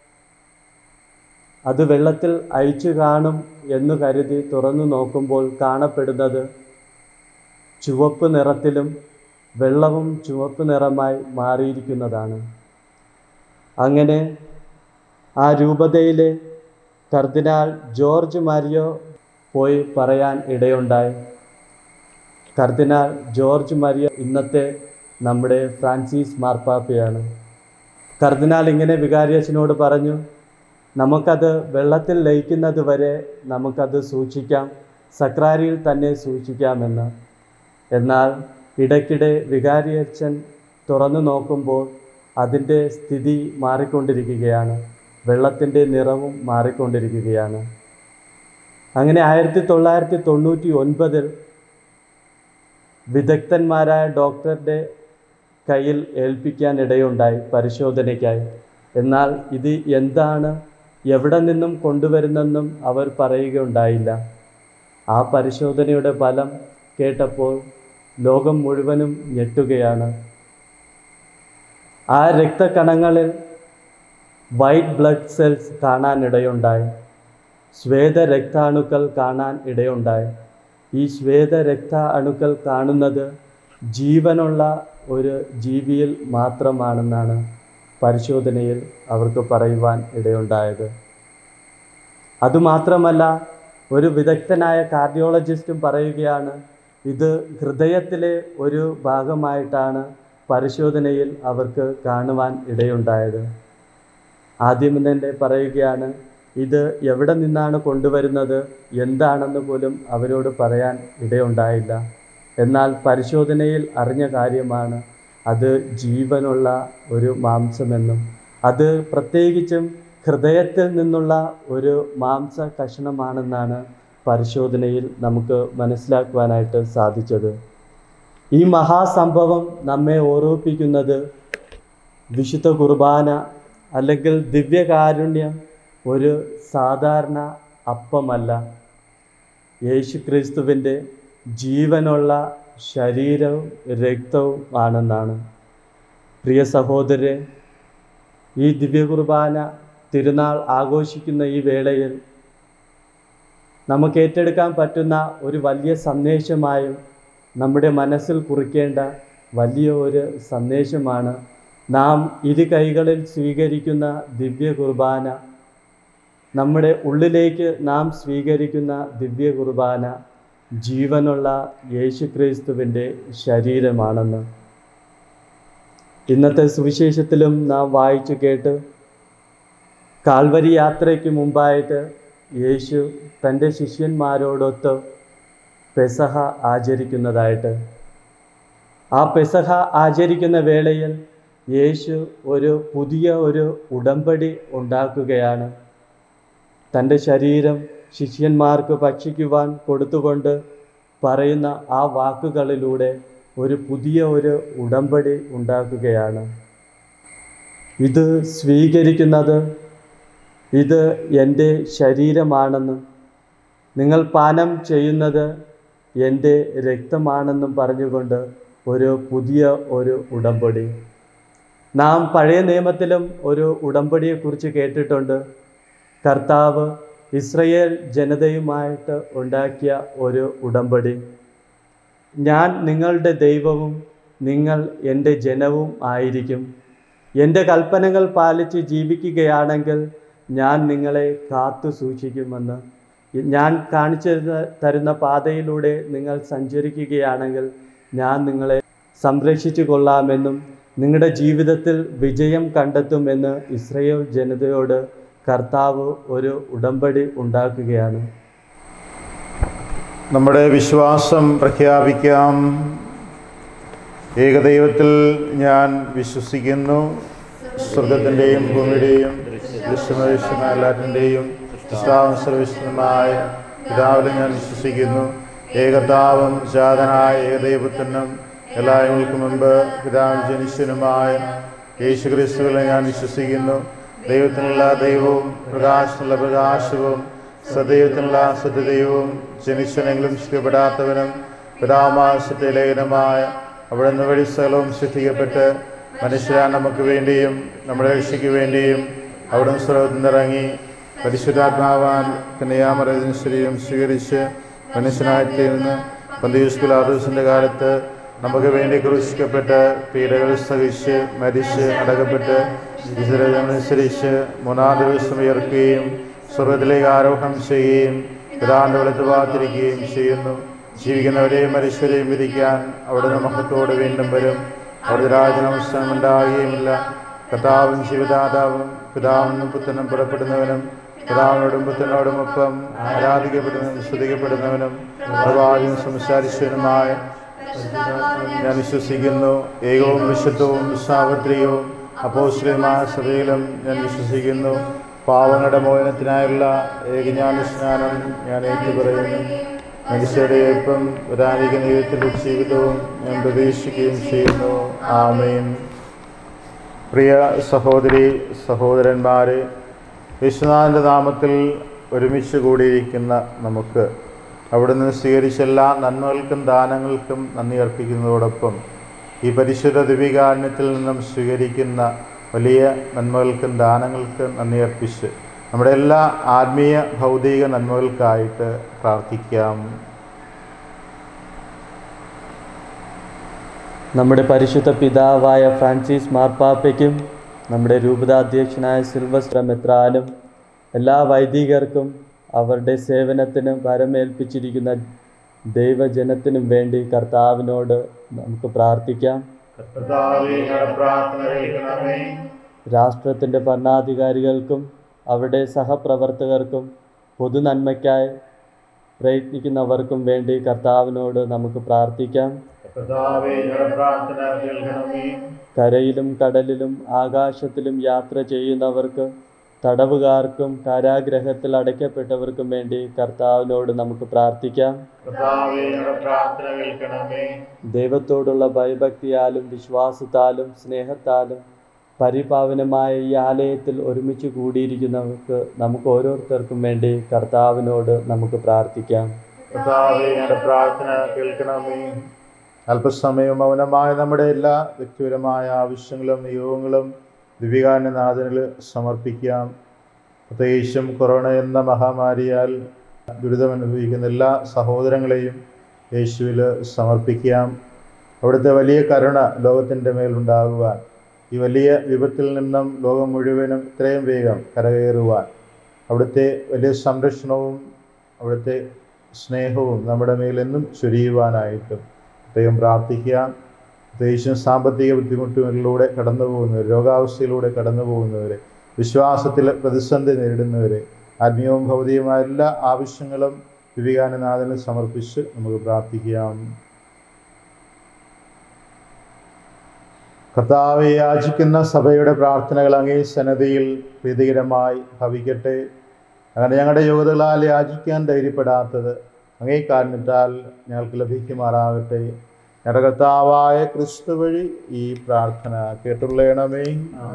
അത് വെള്ളത്തിൽ അയച്ചു കാണും എന്ന് കരുതി തുറന്നു നോക്കുമ്പോൾ കാണപ്പെടുന്നത് ചുവപ്പ് നിറത്തിലും വെള്ളവും ചുവപ്പ് നിറമായി മാറിയിരിക്കുന്നതാണ് അങ്ങനെ ആ രൂപതയിലെ കർദിനാൾ ജോർജ് മാരിയോ പോയി പറയാൻ ഇടയുണ്ടായി കർദിനാൾ ജോർജ് മാരിയോ ഇന്നത്തെ നമ്മുടെ ഫ്രാൻസിസ് മാർപ്പാപ്പയാണ് കർദിനാൾ ഇങ്ങനെ വികാരിയച്ഛനോട് പറഞ്ഞു നമുക്കത് വെള്ളത്തിൽ ലയിക്കുന്നത് വരെ നമുക്കത് സൂക്ഷിക്കാം സക്രാരിയിൽ തന്നെ സൂക്ഷിക്കാമെന്ന് എന്നാൽ ഇടയ്ക്കിടെ വികാരിയച്ഛൻ തുറന്നു നോക്കുമ്പോൾ അതിൻ്റെ സ്ഥിതി മാറിക്കൊണ്ടിരിക്കുകയാണ് വെള്ളത്തിൻ്റെ നിറവും മാറിക്കൊണ്ടിരിക്കുകയാണ് അങ്ങനെ ആയിരത്തി തൊള്ളായിരത്തി തൊണ്ണൂറ്റി ഒൻപതിൽ വിദഗ്ധന്മാരായ ഡോക്ടറുടെ കയ്യിൽ ഏൽപ്പിക്കാൻ ഇടയുണ്ടായി പരിശോധനയ്ക്കായി എന്നാൽ ഇത് എന്താണ് എവിടെ നിന്നും കൊണ്ടുവരുന്നെന്നും അവർ പറയുകയുണ്ടായില്ല ആ പരിശോധനയുടെ ഫലം കേട്ടപ്പോൾ ലോകം മുഴുവനും ഞെട്ടുകയാണ് ആ രക്തകണങ്ങളിൽ വൈറ്റ് ബ്ലഡ് സെൽസ് കാണാൻ ഇടയുണ്ടായി ശ്വേത രക്താണുക്കൾ കാണാൻ ഇടയുണ്ടായി ഈ ശ്വേത രക്ത അണുക്കൾ കാണുന്നത് ജീവനുള്ള ഒരു ജീവിയിൽ മാത്രമാണെന്നാണ് പരിശോധനയിൽ അവർക്ക് പറയുവാൻ ഇടയുണ്ടായത് അതുമാത്രമല്ല ഒരു വിദഗ്ധനായ കാർഡിയോളജിസ്റ്റും പറയുകയാണ് ഇത് ഹൃദയത്തിലെ ഒരു ഭാഗമായിട്ടാണ് പരിശോധനയിൽ അവർക്ക് കാണുവാൻ ഇടയുണ്ടായത് ആദ്യം തന്നെ പറയുകയാണ് ഇത് എവിടെ നിന്നാണ് കൊണ്ടുവരുന്നത് എന്താണെന്ന് പോലും അവരോട് പറയാൻ ഇടയുണ്ടായില്ല എന്നാൽ പരിശോധനയിൽ അറിഞ്ഞ കാര്യമാണ് അത് ജീവനുള്ള ഒരു മാംസമെന്നും അത് പ്രത്യേകിച്ചും ഹൃദയത്തിൽ നിന്നുള്ള ഒരു മാംസ കഷണമാണെന്നാണ് പരിശോധനയിൽ നമുക്ക് മനസ്സിലാക്കുവാനായിട്ട് സാധിച്ചത് ഈ മഹാസംഭവം നമ്മെ ഓർമ്മിപ്പിക്കുന്നത് വിശുദ്ധ കുർബാന അല്ലെങ്കിൽ ദിവ്യകാരുണ്യം ഒരു സാധാരണ അപ്പമല്ല യേശുക്രിസ്തുവിൻ്റെ ജീവനുള്ള ശരീരവും രക്തവും ആണെന്നാണ് പ്രിയ സഹോദരരെ ഈ ദിവ്യകുർബാന തിരുനാൾ ആഘോഷിക്കുന്ന ഈ വേളയിൽ നമുക്ക് ഏറ്റെടുക്കാൻ പറ്റുന്ന ഒരു വലിയ സന്ദേശമായും നമ്മുടെ മനസ്സിൽ കുറിക്കേണ്ട വലിയ ഒരു സന്ദേശമാണ് നാം ഇരു കൈകളിൽ സ്വീകരിക്കുന്ന ദിവ്യ കുർബാന നമ്മുടെ ഉള്ളിലേക്ക് നാം സ്വീകരിക്കുന്ന ദിവ്യ കുർബാന ജീവനുള്ള യേശുക്രിസ്തുവിൻ്റെ ശരീരമാണെന്ന് ഇന്നത്തെ സുവിശേഷത്തിലും നാം വായിച്ചു കേട്ട് കാൽവരി യാത്രയ്ക്ക് മുമ്പായിട്ട് യേശു തൻ്റെ ശിഷ്യന്മാരോടൊത്ത് പെസഹ ആചരിക്കുന്നതായിട്ട് ആ പെസഹ ആചരിക്കുന്ന വേളയിൽ യേശു ഒരു പുതിയ ഒരു ഉടമ്പടി ഉണ്ടാക്കുകയാണ് തൻ്റെ ശരീരം ശിഷ്യന്മാർക്ക് ഭക്ഷിക്കുവാൻ കൊടുത്തുകൊണ്ട് പറയുന്ന ആ വാക്കുകളിലൂടെ ഒരു പുതിയ ഒരു ഉടമ്പടി ഉണ്ടാക്കുകയാണ് ഇത് സ്വീകരിക്കുന്നത് ഇത് എൻ്റെ ശരീരമാണെന്ന് നിങ്ങൾ പാനം ചെയ്യുന്നത് എൻ്റെ രക്തമാണെന്നും പറഞ്ഞുകൊണ്ട് ഒരു പുതിയ ഒരു ഉടമ്പടി നാം പഴയ നിയമത്തിലും ഒരു ഉടമ്പടിയെക്കുറിച്ച് കേട്ടിട്ടുണ്ട് കർത്താവ് ഇസ്രയേൽ ജനതയുമായിട്ട് ഉണ്ടാക്കിയ ഒരു ഉടമ്പടി ഞാൻ നിങ്ങളുടെ ദൈവവും നിങ്ങൾ എൻ്റെ ജനവും ആയിരിക്കും എൻ്റെ കൽപ്പനകൾ പാലിച്ച് ജീവിക്കുകയാണെങ്കിൽ ഞാൻ നിങ്ങളെ കാത്തു സൂക്ഷിക്കുമെന്ന് ഞാൻ കാണിച്ചു തരുന്ന- തരുന്ന പാതയിലൂടെ നിങ്ങൾ സഞ്ചരിക്കുകയാണെങ്കിൽ ഞാൻ നിങ്ങളെ സംരക്ഷിച്ചു കൊള്ളാമെന്നും നിങ്ങളുടെ ജീവിതത്തിൽ വിജയം കണ്ടെത്തുമെന്ന് ഇസ്രയേൽ ജനതയോട് കർത്താവ് ഒരു ഉടമ്പടി ഉണ്ടാക്കുകയാണ്
നമ്മുടെ വിശ്വാസം പ്രഖ്യാപിക്കാം ഏകദൈവത്തിൽ ഞാൻ വിശ്വസിക്കുന്നു സ്വർഗത്തിൻ്റെയും ഭൂമിയുടെയും ദൃശ്യമദൃശ്യമായ എല്ലാറ്റിൻ്റെയും കർത്താവും സർവവിശ്വമായ പിതാവിലും ഞാൻ വിശ്വസിക്കുന്നു ഏകതാവും ജാതനായ ഏകദൈവത്തിനും എല്ലാവർക്കും മുമ്പ് പിതാവ് ജനിഷ്യനുമായ യേശുക്രിസ്തുവിനെ ഞാൻ വിശ്വസിക്കുന്നു ദൈവത്തിനുള്ള ദൈവവും പ്രകാശത്തിനുള്ള പ്രകാശവും സദൈവത്തിനുള്ള സത്യദൈവവും ജനിച്ചനെങ്കിലും സ്ഥിരപ്പെടാത്തവനും പിതാമാസത്തെ ലേഖനമായ അവിടെ നിന്ന് വഴി സ്ഥലവും സൃഷ്ടിക്കപ്പെട്ട് മനുഷ്യരാൻ നമുക്ക് വേണ്ടിയും നമ്മുടെ രക്ഷയ്ക്ക് വേണ്ടിയും അവിടുന്ന് സ്രോതത്തിൽ നിന്നിറങ്ങി പരിശുദ്ധാത്മാവാൻ കന്യാമറതിന് ശരീരം സ്വീകരിച്ച് മനുഷ്യനായിത്തീർന്ന് പന്തീസ് പിലാദൂസിൻ്റെ കാലത്ത് നമുക്ക് വേണ്ടി ക്രൂശിക്കപ്പെട്ട് പീഡകൾ സഹിച്ച് മരിച്ച് അടക്കപ്പെട്ട് അനുസരിച്ച് മൂന്നാം ദിവസം ഉയർക്കുകയും സ്വർഗത്തിലേക്ക് ആരോഹണം ചെയ്യുകയും പിതാന്റെ വലത്ത് പാത്തിരിക്കുകയും ചെയ്യുന്നു ജീവിക്കുന്നവരെയും മനുഷ്യരെയും വിധിക്കാൻ അവിടുന്ന് മഹത്തോട് വീണ്ടും വരും അവിടുത്തെ രാജനവസ്ഥനം ഉണ്ടാകുകയുമില്ല കർത്താവും ജീവദാതാവും പിതാവിനും പുത്തനും പുറപ്പെടുന്നവനും പിതാവിനോടും പുത്തനോടും ഒപ്പം ആരാധിക്കപ്പെടുന്നവനും സ്തുതിക്കപ്പെടുന്നവനും പ്രവാചകൻ സംസാരിച്ചവനുമായ ഞാൻ വിശ്വസിക്കുന്നു ഏകവും വിശുദ്ധവും സാർവത്രികവും അപ്പോശ്രീമായ സഭയിലും ഞാൻ വിശ്വസിക്കുന്നു പാവങ്ങളുടെ മോചനത്തിനായുള്ള ഏകജ്ഞാന സ്നാനം ഞാൻ ഏറ്റുപറയുന്നു മനുഷ്യരുടെ ഏപ്പം വരാനിരിക്കുന്ന ദൈവത്തിൻ്റെ ജീവിതവും ഞാൻ പ്രതീക്ഷിക്കുകയും ചെയ്യുന്നു ആമേൻ പ്രിയ സഹോദരി സഹോദരന്മാരെ വിശ്വനാഥൻ്റെ നാമത്തിൽ ഒരുമിച്ച് കൂടിയിരിക്കുന്ന നമുക്ക് അവിടുന്ന് സ്വീകരിച്ച എല്ലാ നന്മകൾക്കും ദാനങ്ങൾക്കും നന്ദി അർപ്പിക്കുന്നതോടൊപ്പം ഈ പരിശുദ്ധ ദിവികാരണത്തിൽ നിന്നും സ്വീകരിക്കുന്ന വലിയ നന്മകൾക്കും ദാനങ്ങൾക്കും നന്ദി അർപ്പിച്ച് നമ്മുടെ എല്ലാ ആത്മീയ ഭൗതിക നന്മകൾക്കായിട്ട് പ്രാർത്ഥിക്കാം
നമ്മുടെ പരിശുദ്ധ പിതാവായ ഫ്രാൻസിസ് മാർപ്പാപ്പയ്ക്കും നമ്മുടെ രൂപതാധ്യക്ഷനായ സിൽവസ്ട്ര മെത്രാനും എല്ലാ വൈദികർക്കും അവരുടെ സേവനത്തിന് വരമേൽപ്പിച്ചിരിക്കുന്ന ദൈവജനത്തിനും വേണ്ടി കർത്താവിനോട് നമുക്ക് പ്രാർത്ഥിക്കാം
കർത്താവേ, ഞങ്ങളുടെ പ്രാർത്ഥന കേൾക്കണമേ.
രാഷ്ട്രത്തിൻ്റെ ഭരണാധികാരികൾക്കും അവരുടെ സഹപ്രവർത്തകർക്കും പൊതു നന്മയ്ക്കായി പ്രയത്നിക്കുന്നവർക്കും വേണ്ടി കർത്താവിനോട് നമുക്ക് പ്രാർത്ഥിക്കാം
കർത്താവേ, ഞങ്ങളുടെ പ്രാർത്ഥന കേൾക്കണമേ.
കരയിലും കടലിലും ആകാശത്തിലും യാത്ര ചെയ്യുന്നവർക്ക് തടവുകാർക്കും കാരാഗ്രഹത്തിൽ അടയ്ക്കപ്പെട്ടവർക്കും വേണ്ടി കർത്താവിനോട് നമുക്ക് പ്രാർത്ഥിക്കാം
കർത്താവേ ഞങ്ങളുടെ പ്രാർത്ഥന കേൾക്കണമേ
ദൈവത്തോടുള്ള ഭയഭക്തിയാലും വിശ്വാസത്താലും സ്നേഹത്താലും പരിപാവനമായ ഈ ആലയത്തിൽ ഒരുമിച്ച് കൂടിയിരിക്കുന്നവർക്ക് നമുക്ക് ഓരോരുത്തർക്കും വേണ്ടി കർത്താവിനോട് നമുക്ക് പ്രാർത്ഥിക്കാം
കർത്താവേ ഞങ്ങളുടെ പ്രാർത്ഥന കേൾക്കണമേ അല്പസമയം മൗനമായ നമ്മുടെ എല്ലാ വ്യക്തിപരമായ ആവശ്യങ്ങളും നിയോഗങ്ങളും ദിവികാനനാഥനിൽ സമർപ്പിക്കാം പ്രത്യേകിച്ചും കൊറോണ എന്ന മഹാമാരിയാൽ ദുരിതമനുഭവിക്കുന്ന എല്ലാ സഹോദരങ്ങളെയും യേശുവിൽ സമർപ്പിക്കാം അവിടുത്തെ വലിയ കരുണ ലോകത്തിൻ്റെ മേലുണ്ടാകുവാൻ ഈ വലിയ വിപത്തിൽ നിന്നും ലോകം മുഴുവനും ഇത്രയും വേഗം കരകയറുവാൻ അവിടുത്തെ വലിയ സംരക്ഷണവും അവിടുത്തെ സ്നേഹവും നമ്മുടെ മേലെന്നും ചൊരിയുവാനായിട്ടും ദൈവം പ്രാർത്ഥിക്കുക പ്രത്യേകിച്ചും സാമ്പത്തിക ബുദ്ധിമുട്ടുകളിലൂടെ കടന്നു പോകുന്നവർ രോഗാവസ്ഥയിലൂടെ കടന്നു പോകുന്നവരെ വിശ്വാസത്തിൽ പ്രതിസന്ധി നേരിടുന്നവരെ ആത്മീയവും ഭൗതികവുമായ എല്ലാ ആവശ്യങ്ങളും വിവേകാനന്ദനാഥന് സമർപ്പിച്ച് നമുക്ക് പ്രാർത്ഥിക്കാം കർത്താവെ യാചിക്കുന്ന സഭയുടെ പ്രാർത്ഥനകൾ അങ്ങേ സന്നദ്ധിയിൽ പ്രീതികരമായി ഭവിക്കട്ടെ അങ്ങനെ ഞങ്ങളുടെ യോഗ്യതകളാൽ യാചിക്കാൻ ധൈര്യപ്പെടാത്തത് അങ്ങേ കാരണത്താൽ ഞങ്ങൾക്ക് ലഭിക്കുമാറാകട്ടെ ഞങ്ങളുടെ കർത്താവായ ക്രിസ്തു വഴി ഈ പ്രാർത്ഥന കേട്ടുള്ളണമേ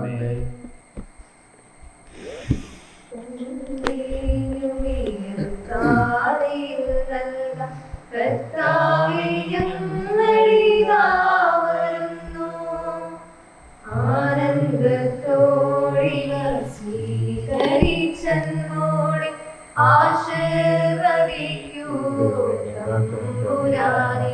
ആനന്ദത്തോടെ ആശീർവദിക്കൂ തമ്പുരാനേ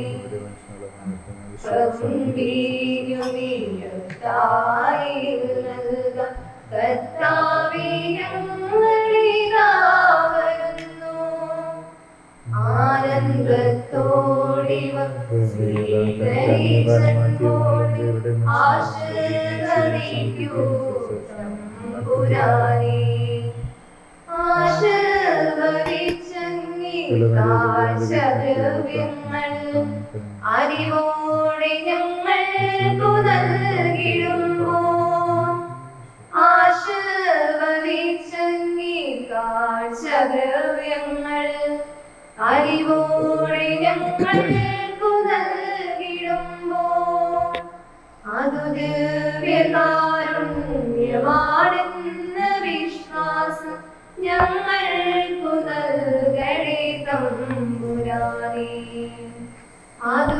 ആനന്ദത്തോടിവ ആശീർവദിക്കൂ തമ്പുരാനേ ആശീർവദിച്ചങ്ങി കാഴ്ചദ്രവ്യങ്ങൾ അറിവോടെ ഞങ്ങൾക്കു നൽകിടുമ്പോ ആശീർവദിച്ചങ്ങി കാഴ്ചദ്രവ്യങ്ങൾ അറിവോടെ ഞങ്ങൾക്കു നൽകിടുമ്പോ അതു ദിവ്യകാരുണ്യമാണെന്ന വിശ്വാസം ഞങ്ങൾക്കു നൽകണേ തമ്പുരാനേ അതു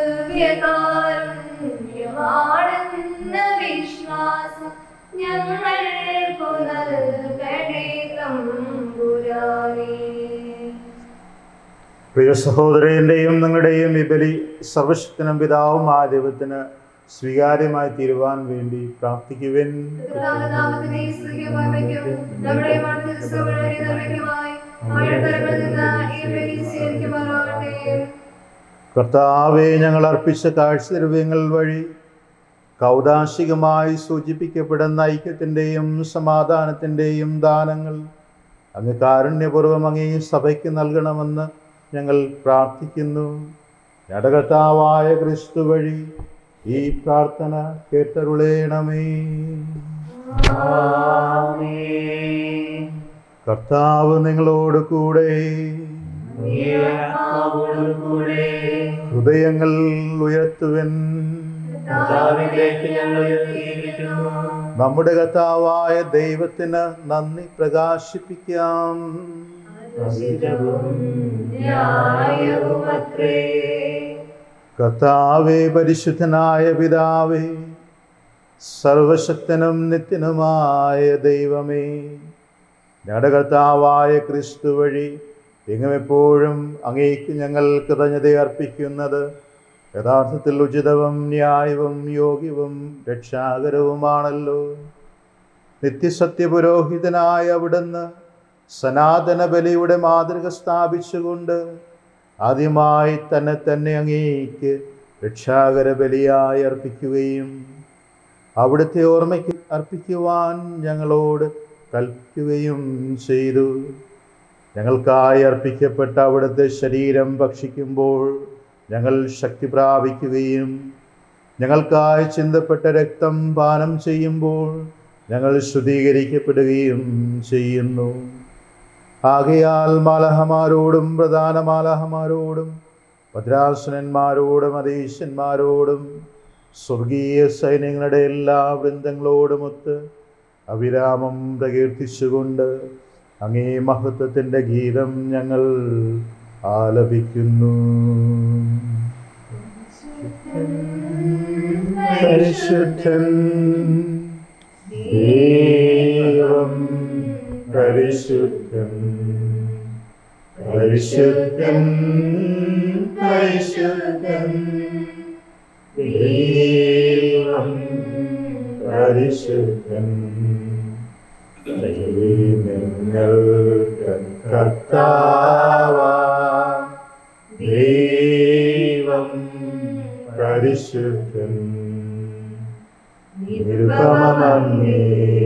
ദിവ്യകാരുണ്യമാണെന്ന വിശ്വാസം ഞങ്ങൾക്കു നൽകണേ തമ്പുരാനേ
പ്രിയ സഹോദരൻ്റെയും നിങ്ങളുടെയും ഈ ബലി സർവശക്തനും പിതാവും ആ ദൈവത്തിന് സ്വീകാര്യമായി തീരുവാൻ വേണ്ടി പ്രാർത്ഥിക്കുവിൻ
കർത്താവിനാമത്തിനെ സ്തുതിക്കുവാനും നമ്മുടെ മണ്ഡലസുകളെ നിർമ്മിക്കുവാൻ ആഴക്കരകളിൽ നിന്ന് ഈ ബലി സ്വീകരിക്കുമാറാകട്ടെ
കർത്താവെ ഞങ്ങൾ അർപ്പിച്ച കാഴ്ചദ്രവ്യങ്ങൾ വഴി കൗതാശികമായി സൂചിപ്പിക്കപ്പെടുന്ന ഐക്യത്തിൻ്റെയും സമാധാനത്തിൻ്റെയും ദാനങ്ങൾ അങ്ങ് കാരുണ്യപൂർവ്വം അങ്ങേ സഭയ്ക്ക് നൽകണമെന്ന് ഞങ്ങൾ പ്രാർത്ഥിക്കുന്നു ഞടകർത്താവായ ക്രിസ്തു വഴി ഈ പ്രാർത്ഥന കേട്ടരുളേണമേ കർത്താവ് നിങ്ങളോട് കൂടെ ഹൃദയങ്ങൾ ഉയർത്തുവൻ നമ്മുടെ കർത്താവായ ദൈവത്തിന് നന്ദി പ്രകാശിപ്പിക്കാം കർത്താവേ പരിശുദ്ധനായ പിതാവേ സർവശക്തനും നിത്യനുമായ ദൈവമേ ഞങ്ങളുടെ കർത്താവായ ക്രിസ്തു വഴി എങ്ങും എപ്പോഴും അങ്ങേക്ക് ഞങ്ങൾ കൃതജ്ഞത അർപ്പിക്കുന്നത് യഥാർത്ഥത്തിൽ ഉചിതവും ന്യായവും യോഗ്യവും രക്ഷാകരവുമാണല്ലോ നിത്യസത്യപുരോഹിതനായ അവിടുന്ന് സനാതന ബലിയുടെ മാതൃക സ്ഥാപിച്ചുകൊണ്ട് ആദ്യമായി തന്നെ തന്നെ അങ്ങേക്ക് രക്ഷാകര ബലിയായി അർപ്പിക്കുകയും അവിടുത്തെ ഓർമ്മയ്ക്ക് അർപ്പിക്കുവാൻ ഞങ്ങളോട് കൽപ്പിക്കുകയും ചെയ്തു ഞങ്ങൾക്കായി അർപ്പിക്കപ്പെട്ട അവിടുത്തെ ശരീരം ഭക്ഷിക്കുമ്പോൾ ഞങ്ങൾ ശക്തി പ്രാപിക്കുകയും ഞങ്ങൾക്കായി ചിന്തപ്പെട്ട രക്തം പാനം ചെയ്യുമ്പോൾ ഞങ്ങൾ ശുദ്ധീകരിക്കപ്പെടുകയും ചെയ്യുന്നു ആകയാൽ മാലഹമാരോടും പ്രധാന മാലഹമാരോടും ഭദ്രാസനന്മാരോടും അതീശന്മാരോടും സ്വർഗീയ സൈന്യങ്ങളുടെ എല്ലാ വൃന്ദങ്ങളോടുമൊത്ത് അവിരാമം പ്രകീർത്തിച്ചുകൊണ്ട് അങ്ങേ മഹത്വത്തിൻ്റെ ഗീതം ഞങ്ങൾ ആലപിക്കുന്നു പരിശുദ്ധൻ ദൈവം പരിശുദ്ധൻ പരിശുദ്ധൻ പരിശുദ്ധൻ ദൈവം പരിശുദ്ധൻ നിങ്ങൾ കർത്താവ ദൈവം പരിശുദ്ധൻ നിരുപമങ്ങേ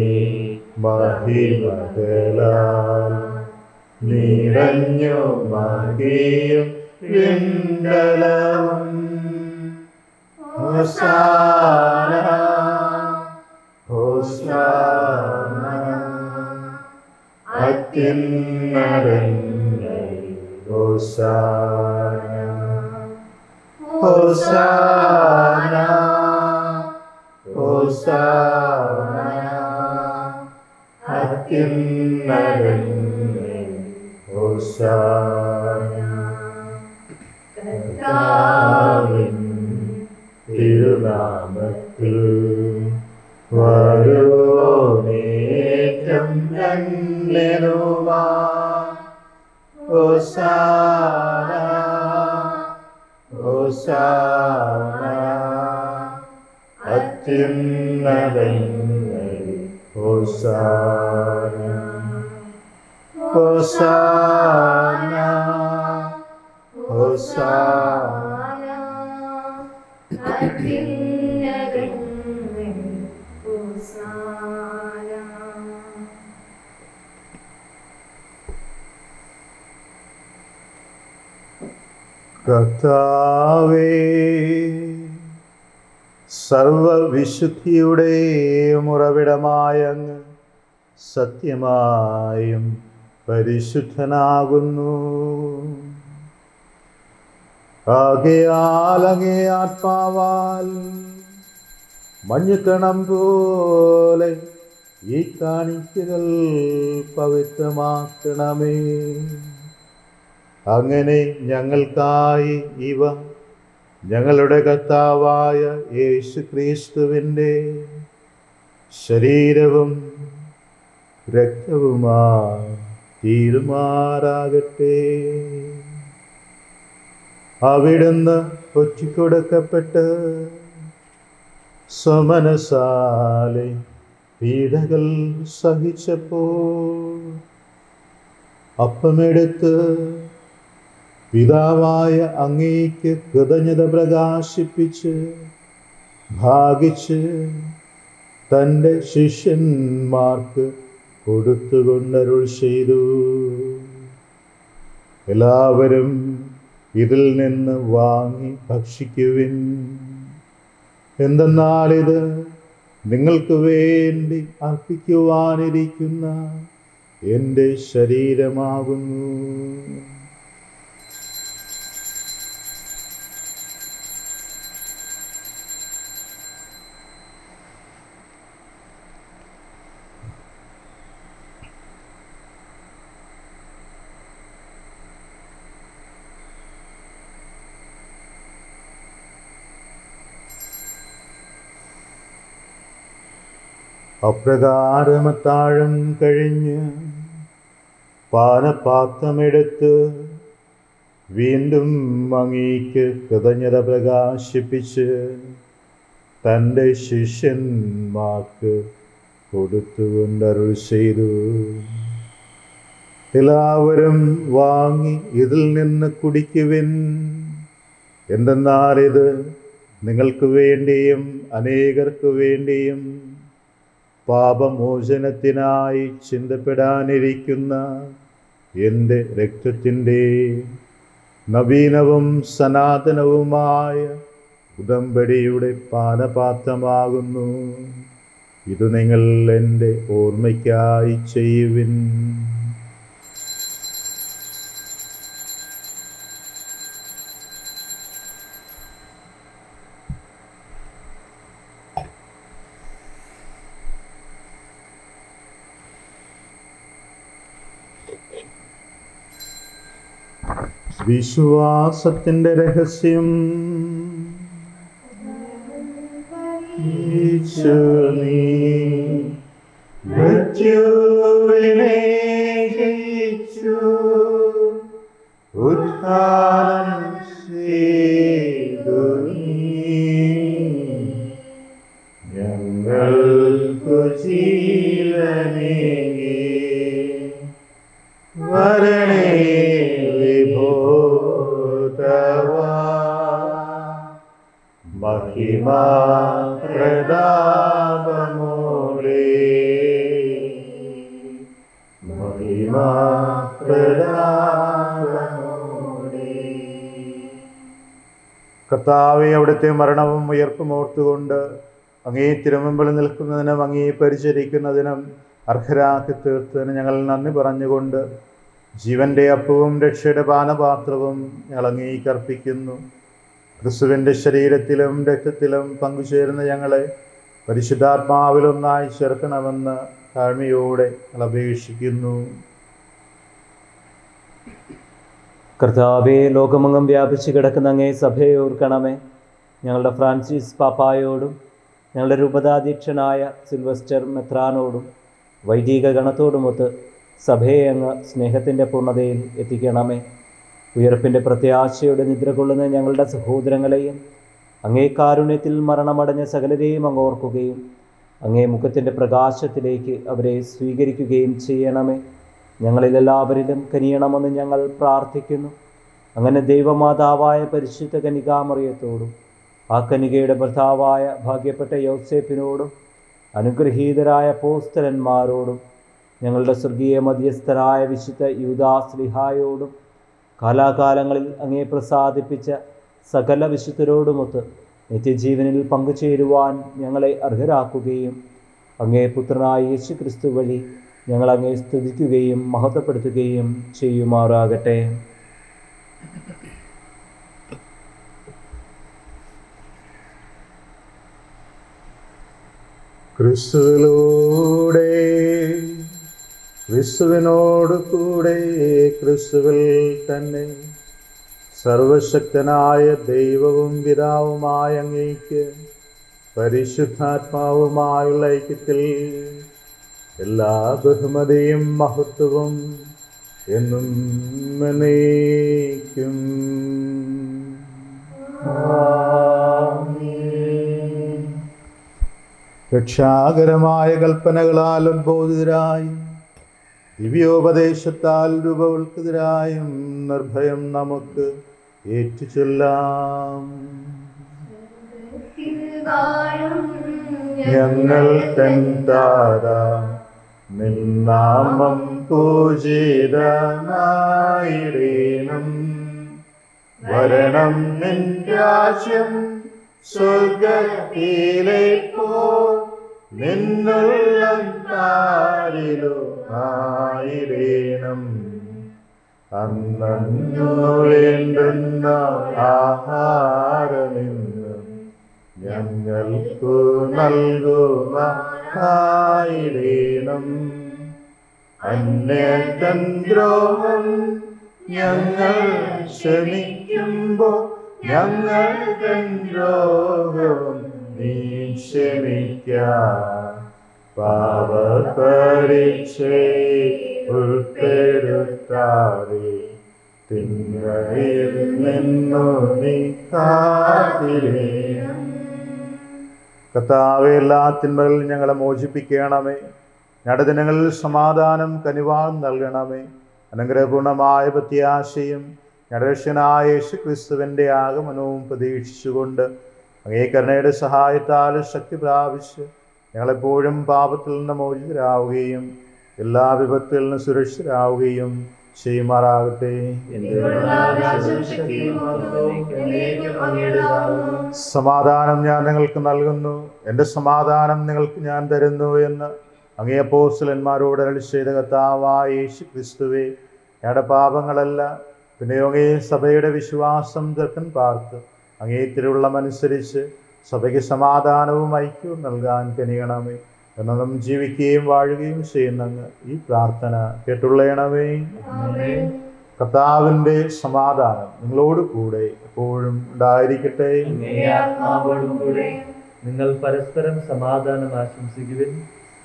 മഹിമകളാൽ നിറഞ്ഞു മഹിയും വിണ്ടലവും ഹോസാന ഹോസാന അത്യുന്നതങ്ങളിൽ ഹോസാന ഹോസാന ഹോസാന അത്യുന്നതങ്ങളിൽ ഹോസാന കർത്താവിൻ തിരുനാമത്തിൽ വരുവോനേറ്റം ധന്യനുമാ ഹോസാന ഹോസാന അത്യുന്നതങ്ങളിൽ ഹോസാന ഹോസാന ഹോസാന കർത്താവേ സർവവിശുദ്ധിയുടെ ഉറവിടമായ അങ്ങ് സത്യമായും പരിശുദ്ധനാകുന്നു ആകയാൽ അങ്ങേ ആത്മാവാൽ മഞ്ഞുകണം പോലെ ഈ കാണിക്കകൾ പവിത്രമാക്കണമേ അങ്ങനെ ഞങ്ങൾക്കായി ഇവ ഞങ്ങളുടെ കർത്താവായ യേശു ക്രിസ്തുവിൻ്റെ ശരീരവും രക്തവുമായി തീരുമാറാകട്ടെ അവിടുന്ന് ഒറ്റിക്കൊടുക്കപ്പെട്ട് സമനസാലെ പീഡകൾ സഹിച്ചപ്പോൾ അപ്പമെടുത്ത് പിതാവായ അങ്ങേക്ക് കൃതജ്ഞത പ്രകാശിപ്പിച്ച് ഭാഗിച്ച് തൻ്റെ ശിഷ്യന്മാർക്ക് കൊടുത്തുകൊണ്ടരുൾ ചെയ്തു എല്ലാവരും ഇതിൽ നിന്ന് വാങ്ങി ഭക്ഷിക്കുവിൻ എന്തെന്നാൽ ഇത് നിങ്ങൾക്ക് വേണ്ടി അർപ്പിക്കുവാനിരിക്കുന്ന എൻ്റെ ശരീരമാകുന്നു അപ്രകാരമത്താഴം കഴിഞ്ഞ് പാനപാത്രമെടുത്ത് വീണ്ടും അങ്ങേക്ക് കൃതജ്ഞത പ്രകാശിപ്പിച്ച് തൻ്റെ ശിഷ്യന്മാർക്ക് കൊടുത്തുകൊണ്ടരുൾ ചെയ്തു എല്ലാവരും വാങ്ങി ഇതിൽ നിന്ന് കുടിക്കുവിൻ എന്തെന്നാൽ ഇത് നിങ്ങൾക്ക് വേണ്ടിയും അനേകർക്ക് വേണ്ടിയും പാപമോചനത്തിനായി ചിന്തപ്പെടാനിരിക്കുന്ന എൻ്റെ രക്തത്തിൻ്റെ നവീനവും സനാതനവുമായ ഉടമ്പടിയുടെ പാനപാത്രമാകുന്നു ഇത് നിങ്ങൾ എൻ്റെ ഓർമ്മയ്ക്കായി ചെയ്യുവിൻ വിശ്വാസത്തിൻ്റെ രഹസ്യം ഈശോ നീ മൃത്യുവിനെ ജയിച്ചു ഉത്ഥാനം ചെയ്തു നീ ഞങ്ങൾക്കു ജീവനേകി വരണേ വിഭൂതവാ മഹിമാ പ്രതാപമോടെ മഹിമാ പ്രതാപമോടെ കർത്താവെ അവിടുത്തെ മരണവും ഉയർപ്പും ഓർത്തുകൊണ്ട് അങ്ങേ തിരുമുമ്പിൽ നിൽക്കുന്നതിനും അങ്ങേ പരിചരിക്കുന്നതിനും അർഹരാക്കി തീർത്തതിന് ഞങ്ങൾ നന്ദി പറഞ്ഞുകൊണ്ട് ജീവന്റെ അപ്പവും രക്ഷയുടെ പാനപാത്രവും ഞങ്ങൾ അങ്ങേക്ക് അർപ്പിക്കുന്നു ക്രിസ്തുവിൻ്റെ ശരീരത്തിലും രക്തത്തിലും പങ്കുചേരുന്ന ഞങ്ങളെ പരിശുദ്ധാത്മാവിലൊന്നായി ചേർക്കണമെന്ന് താഴ്മയോടെ ഞങ്ങൾ അപേക്ഷിക്കുന്നു
കർത്താവെ ലോകമെങ്ങും വ്യാപിച്ചു കിടക്കുന്ന അങ്ങേ സഭയെ ഓർക്കണമേ ഞങ്ങളുടെ ഫ്രാൻസിസ് പാപ്പായോടും ഞങ്ങളുടെ രൂപതാധ്യക്ഷനായ സിൽവസ്റ്റർ മെത്രാനോടും വൈദിക ഗണത്തോടുമൊത്ത് സഭയെ അങ്ങ് സ്നേഹത്തിൻ്റെ പൂർണ്ണതയിൽ എത്തിക്കണമേ ഉയർപ്പിൻ്റെ പ്രത്യാശയോടെ നിദ്ര കൊള്ളുന്ന ഞങ്ങളുടെ സഹോദരങ്ങളെയും അങ്ങേ കാരുണ്യത്തിൽ മരണമടഞ്ഞ സകലരെയും അങ്ങ് ഓർക്കുകയും അങ്ങേ മുഖത്തിൻ്റെ പ്രകാശത്തിലേക്ക് അവരെ സ്വീകരിക്കുകയും ചെയ്യണമേ ഞങ്ങളിലെല്ലാവരിലും കനിയണമെന്ന് ഞങ്ങൾ പ്രാർത്ഥിക്കുന്നു അങ്ങനെ ദൈവമാതാവായ പരിശുദ്ധ കനികാമറിയത്തോടും ആ കനികയുടെ ഭർത്താവായ ഭാഗ്യപ്പെട്ട യോസേപ്പിനോടും അനുഗ്രഹീതരായ പോസ്തലന്മാരോടും ഞങ്ങളുടെ സ്വർഗീയ മധ്യസ്ഥരായ വിശുദ്ധ യൂദാസ്ലിഹായോടും കാലാകാലങ്ങളിൽ അങ്ങേ പ്രസാദിപ്പിച്ച സകല വിശുദ്ധരോടുമൊത്ത് നിത്യജീവനിൽ പങ്കുചേരുവാൻ ഞങ്ങളെ അർഹരാക്കുകയും അങ്ങേ പുത്രനായ യേശു ക്രിസ്തു വഴി ഞങ്ങൾ അങ്ങേ സ്തുതിക്കുകയും മഹത്വപ്പെടുത്തുകയും ചെയ്യുമാറാകട്ടെ
ക്രിസ്തുവിലൂടെ ക്രിസ്തുവിനോട് കൂടെ ക്രിസ്തുവിൽ തന്നെ സർവശക്തനായ ദൈവവും പിതാവുമായ അങ്ങേക്ക് പരിശുദ്ധാത്മാവുമായുള്ള ഐക്യത്തിൽ എല്ലാ ബഹുമതിയും മഹത്വവും എന്നും എന്നേക്കും രക്ഷാകരമായ കൽപ്പനകളാൽ ഉദ്ബോധിതരായും ദിവ്യോപദേശത്താൽ രൂപവൽക്കതരായും നിർഭയം നമുക്ക് ഏറ്റുചൊല്ലാം ഞങ്ങൾ തൻ താര നിന്നാമം പൂജിതമായിടേണം വരണം നിൻ രാജ്യം സ്വർഗത്തിലെ പോ നിന്നുള്ള താരിലോ ആയിടേണം അന്നു വേണ്ടുന്ന ആഹാരമിന്ന് ഞങ്ങൾക്കു നൽകുമായിടേണം അന്യതന്ത്രോഹം ഞങ്ങൾ ക്ഷമിക്കുമ്പോ ഞങ്ങൾ ദ്രോഹം നീ ക്ഷമിക്ക പാവപരീക്ഷയെ ഉൾപ്പെടുത്താതെ തിന്മയിൽ നിന്നു നീ കാതിരേണം കർത്താവെ എല്ലാ തിന്മകളിൽ ഞങ്ങളെ മോചിപ്പിക്കണമേ ഞടദിനങ്ങളിൽ സമാധാനം കനിവാൻ നൽകണമേ അനുഗ്രഹപൂർണമായ പ്രത്യാശയും ഞടരക്ഷനായ യേശു ക്രിസ്തുവിൻ്റെ ആഗമനവും പ്രതീക്ഷിച്ചുകൊണ്ട് അങ്ങേ കരുണയുടെ സഹായത്താൽ ശക്തി പ്രാപിച്ച് ഞങ്ങളെപ്പോഴും പാപത്തിൽ നിന്ന് മോചിതരാവുകയും എല്ലാ വിപത്തിൽ നിന്ന് സുരക്ഷിതരാവുകയും ചെയ്യുമാറാകട്ടെ സമാധാനം ഞാൻ നിങ്ങൾക്ക് നൽകുന്നു എൻ്റെ സമാധാനം നിങ്ങൾക്ക് ഞാൻ തരുന്നു എന്ന് അങ്ങേ അപ്പോസ്റ്റലന്മാരോട് അരളി ചെയ്ത കർത്താവായ യേശു ക്രിസ്തുവേ ഞങ്ങളുടെ പാപങ്ങളല്ല പിന്നെയോ അങ്ങേ സഭയുടെ വിശ്വാസം ദർക്കൻ പാർത്ത് അങ്ങേ തിരുവുള്ളമനുസരിച്ച് സഭയ്ക്ക് സമാധാനവും ഐക്യവും നൽകാൻ കനിയണമേ എന്നും ജീവിക്കുകയും വാഴുകയും ചെയ്യുന്നങ്ങ് ഈ പ്രാർത്ഥന കേട്ടുള്ളയണമേ കർത്താവിൻ്റെ സമാധാനം നിങ്ങളോട് കൂടെ എപ്പോഴും ഉണ്ടായിരിക്കട്ടെ
അങ്ങേ ആത്മാവോടും കൂടെ നിങ്ങൾ പരസ്പരം സമാധാനം ആശംസിക്കുവിൻ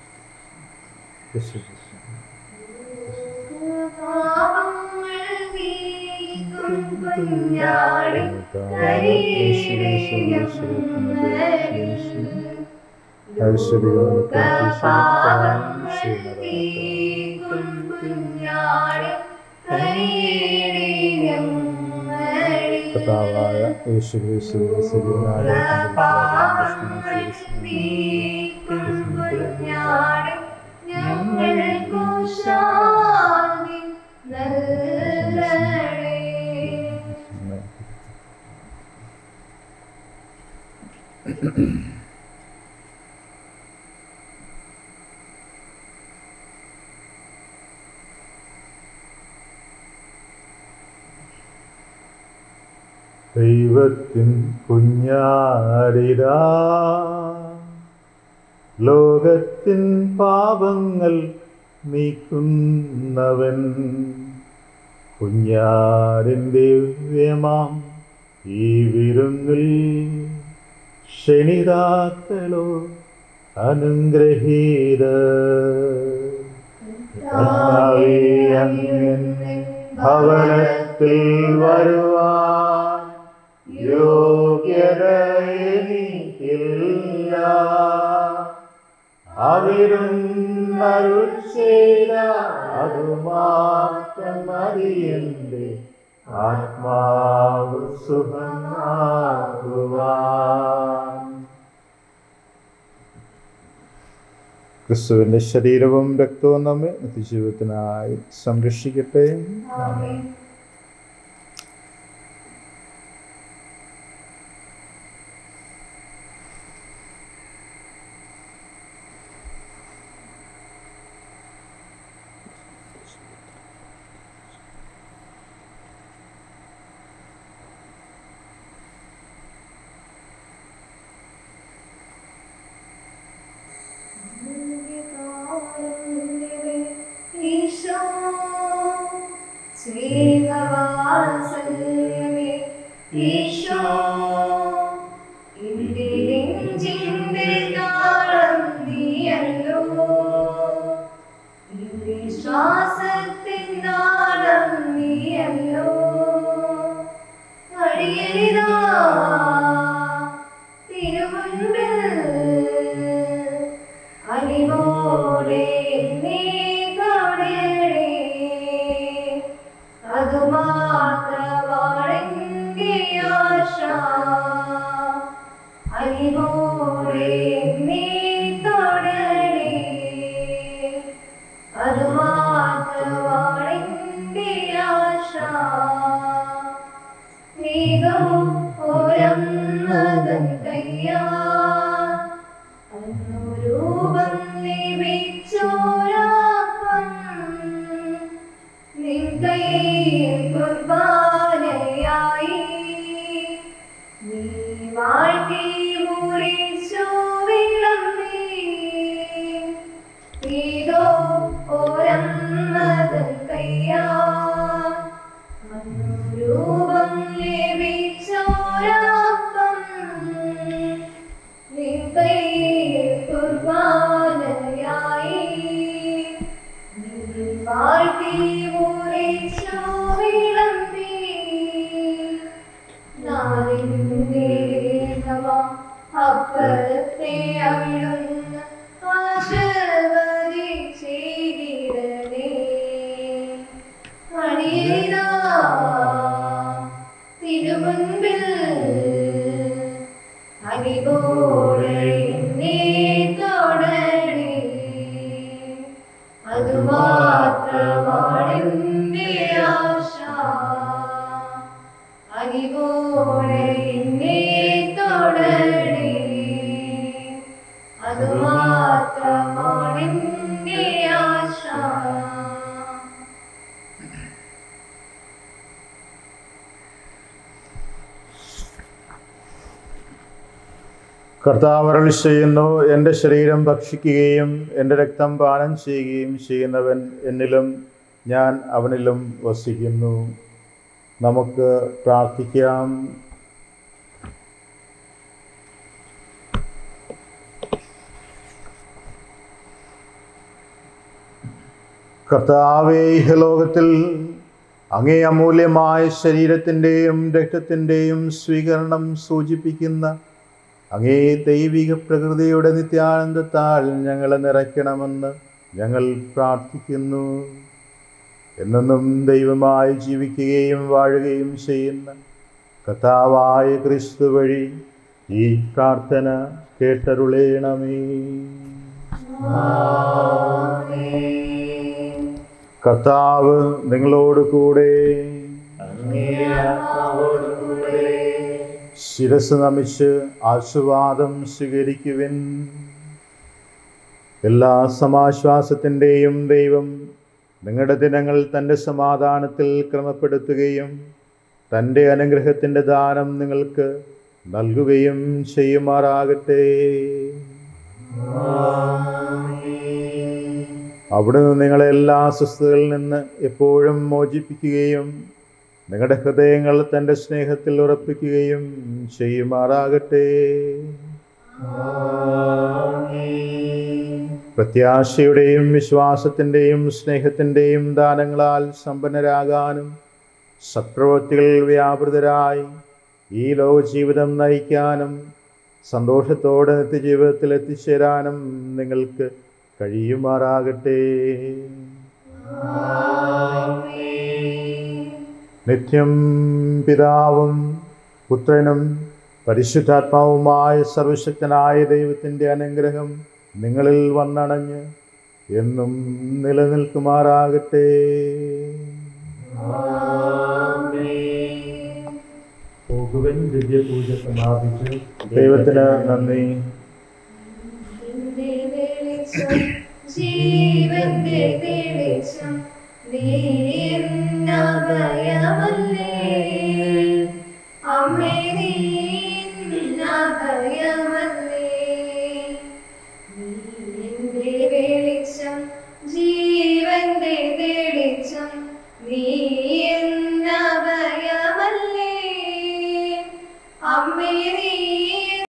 കർത്താവായ യേശു ക്രിസ്തുവിന്റെ സജീവനായ
ഞങ്ങൾക്കു ശാന്തി നൽകണേ
ദൈവത്തിൻ കുഞ്ഞാടിതാ ലോകത്തിൻ പാപങ്ങൾ നീക്കുന്നവൻ കുഞ്ഞാടിൻ ദിവ്യമാം ഈ വിരുന്നിൽ ക്ഷണിതാക്കളോ അനുഗ്രഹീത കർത്താവേ, അങ്ങൻ ഭവനത്തിൽ വരുവാൻ യോഗ്യത എനിക്കില്ല അവിടുന്നരുൾ ചെയ്ത അതുമാത്രം മതിയെന്റെ ആത്മാവ് സുഖമാകുവാൻ ക്രിസ്തുവിന്റെ ശരീരവും രക്തവും നമ്മെ നിത്യജീവിതത്തിനായി സംരക്ഷിക്കട്ടെ
ആമേൻ ഈശോ സ്നേഹവാത്സല്യമേ ഈശോ എന്റെ നെഞ്ചിന്റെ താളം നീയല്ലോ എന്റെ ശ്വാസത്തിൻ താളം നീയല്ലോ അടിയനിതാ തിരുമുൻപിൽ അലിവോടെ നീ തൊടണേ അതുമാത്രമാണെന്റെ ആശ അലിവോടെ നീ തൊടണേ അതുമാത്രമാണെന്റെ ആശ നീതവും ഓരന്നതൻ കയ്യാ രൂപം ലഭിച്ചോരാപ്പം നിങ്കൈ കുർബാനയായി നീ വാഴ്ത്തി മുറിച്ചോ വിളമ്പി നീതോ ഓരമ്മതൻ കയ്യാ രൂപം ലഭിച്ചോരാപ്പം നിങ്കൈ കുർബാനയായി നീ വാഴ്ത്തി മുറിച്ചോ വിളമ്പി നാളിന്റെ രേഖമാം അപ്പുറത്തെ അവിടുന്ന് ആശീർവദിച്ചിടണേ അടിയനാ തിരുമുൻപിൽ അടിപോടെ നീ തൊടണേ അതുമാത്രമാണ് എൻ്റെ മാത്രമാണെന്റെ ആശ
കർത്താവ് അരുളി ചെയ്യുന്നു എൻ്റെ ശരീരം ഭക്ഷിക്കുകയും എൻ്റെ രക്തം പാനം ചെയ്യുകയും ചെയ്യുന്നവൻ എന്നിലും ഞാൻ അവനിലും വസിക്കുന്നു നമുക്ക് പ്രാർത്ഥിക്കാം കർത്താവേ ലോകത്തിൽ അങ്ങേ അമൂല്യമായ ശരീരത്തിൻ്റെയും രക്തത്തിൻ്റെയും സ്വീകരണം സൂചിപ്പിക്കുന്ന അങ്ങേ ദൈവിക പ്രകൃതിയുടെ നിത്യാനന്ദത്താൽ ഞങ്ങളെ നിറയ്ക്കണമെന്ന് ഞങ്ങൾ പ്രാർത്ഥിക്കുന്നു എന്നെന്നും ദൈവമായി ജീവിക്കുകയും വാഴുകയും ചെയ്യുന്ന കഥാവായ ക്രിസ്തു വഴി ഈ പ്രാർത്ഥന കേട്ടരുളേണമേ കർത്താവ് നിങ്ങളോട് കൂടെ ശിരസ് നമിച്ച് ആശീർവാദം സ്വീകരിക്കുവിൻ എല്ലാ സമാശ്വാസത്തിൻ്റെയും ദൈവം നിങ്ങളുടെ ദിനങ്ങൾ തൻ്റെ സമാധാനത്തിൽ ക്രമപ്പെടുത്തുകയും തൻ്റെ അനുഗ്രഹത്തിൻ്റെ ദാനം നിങ്ങൾക്ക് നൽകുകയും ചെയ്യുമാറാകട്ടെ അവിടുന്ന് നിങ്ങളെ എല്ലാ അസ്വസ്ഥതകളിൽ നിന്ന് എപ്പോഴും മോചിപ്പിക്കുകയും നിങ്ങളുടെ ഹൃദയങ്ങൾ തൻ്റെ സ്നേഹത്തിൽ ഉറപ്പിക്കുകയും ചെയ്യുമാറാകട്ടെ പ്രത്യാശയുടെയും വിശ്വാസത്തിൻ്റെയും സ്നേഹത്തിൻ്റെയും ദാനങ്ങളാൽ സമ്പന്നരാകാനും സത്പ്രവൃത്തികളിൽ വ്യാപൃതരായി ഈ ലോക ജീവിതം നയിക്കാനും സന്തോഷത്തോടെ നിത്യജീവിതത്തിൽ എത്തിച്ചേരാനും നിങ്ങൾക്ക് കഴിയുമാറാകട്ടെ നിത്യം പിതാവും പുത്രനും പരിശുദ്ധാത്മാവുമായ സർവശക്തനായ ദൈവത്തിൻ്റെ അനുഗ്രഹം നിങ്ങളിൽ വന്നണഞ്ഞ് എന്നും നിലനിൽക്കുമാറാകട്ടെ
പോകുവൻ ദിവ്യപൂജ സമാപിച്ചു
ദൈവത്തിന് നന്ദി
എന്റെ വെളിച്ചം ജീവന്റെ വെളിച്ചം നീ എന്നഭയം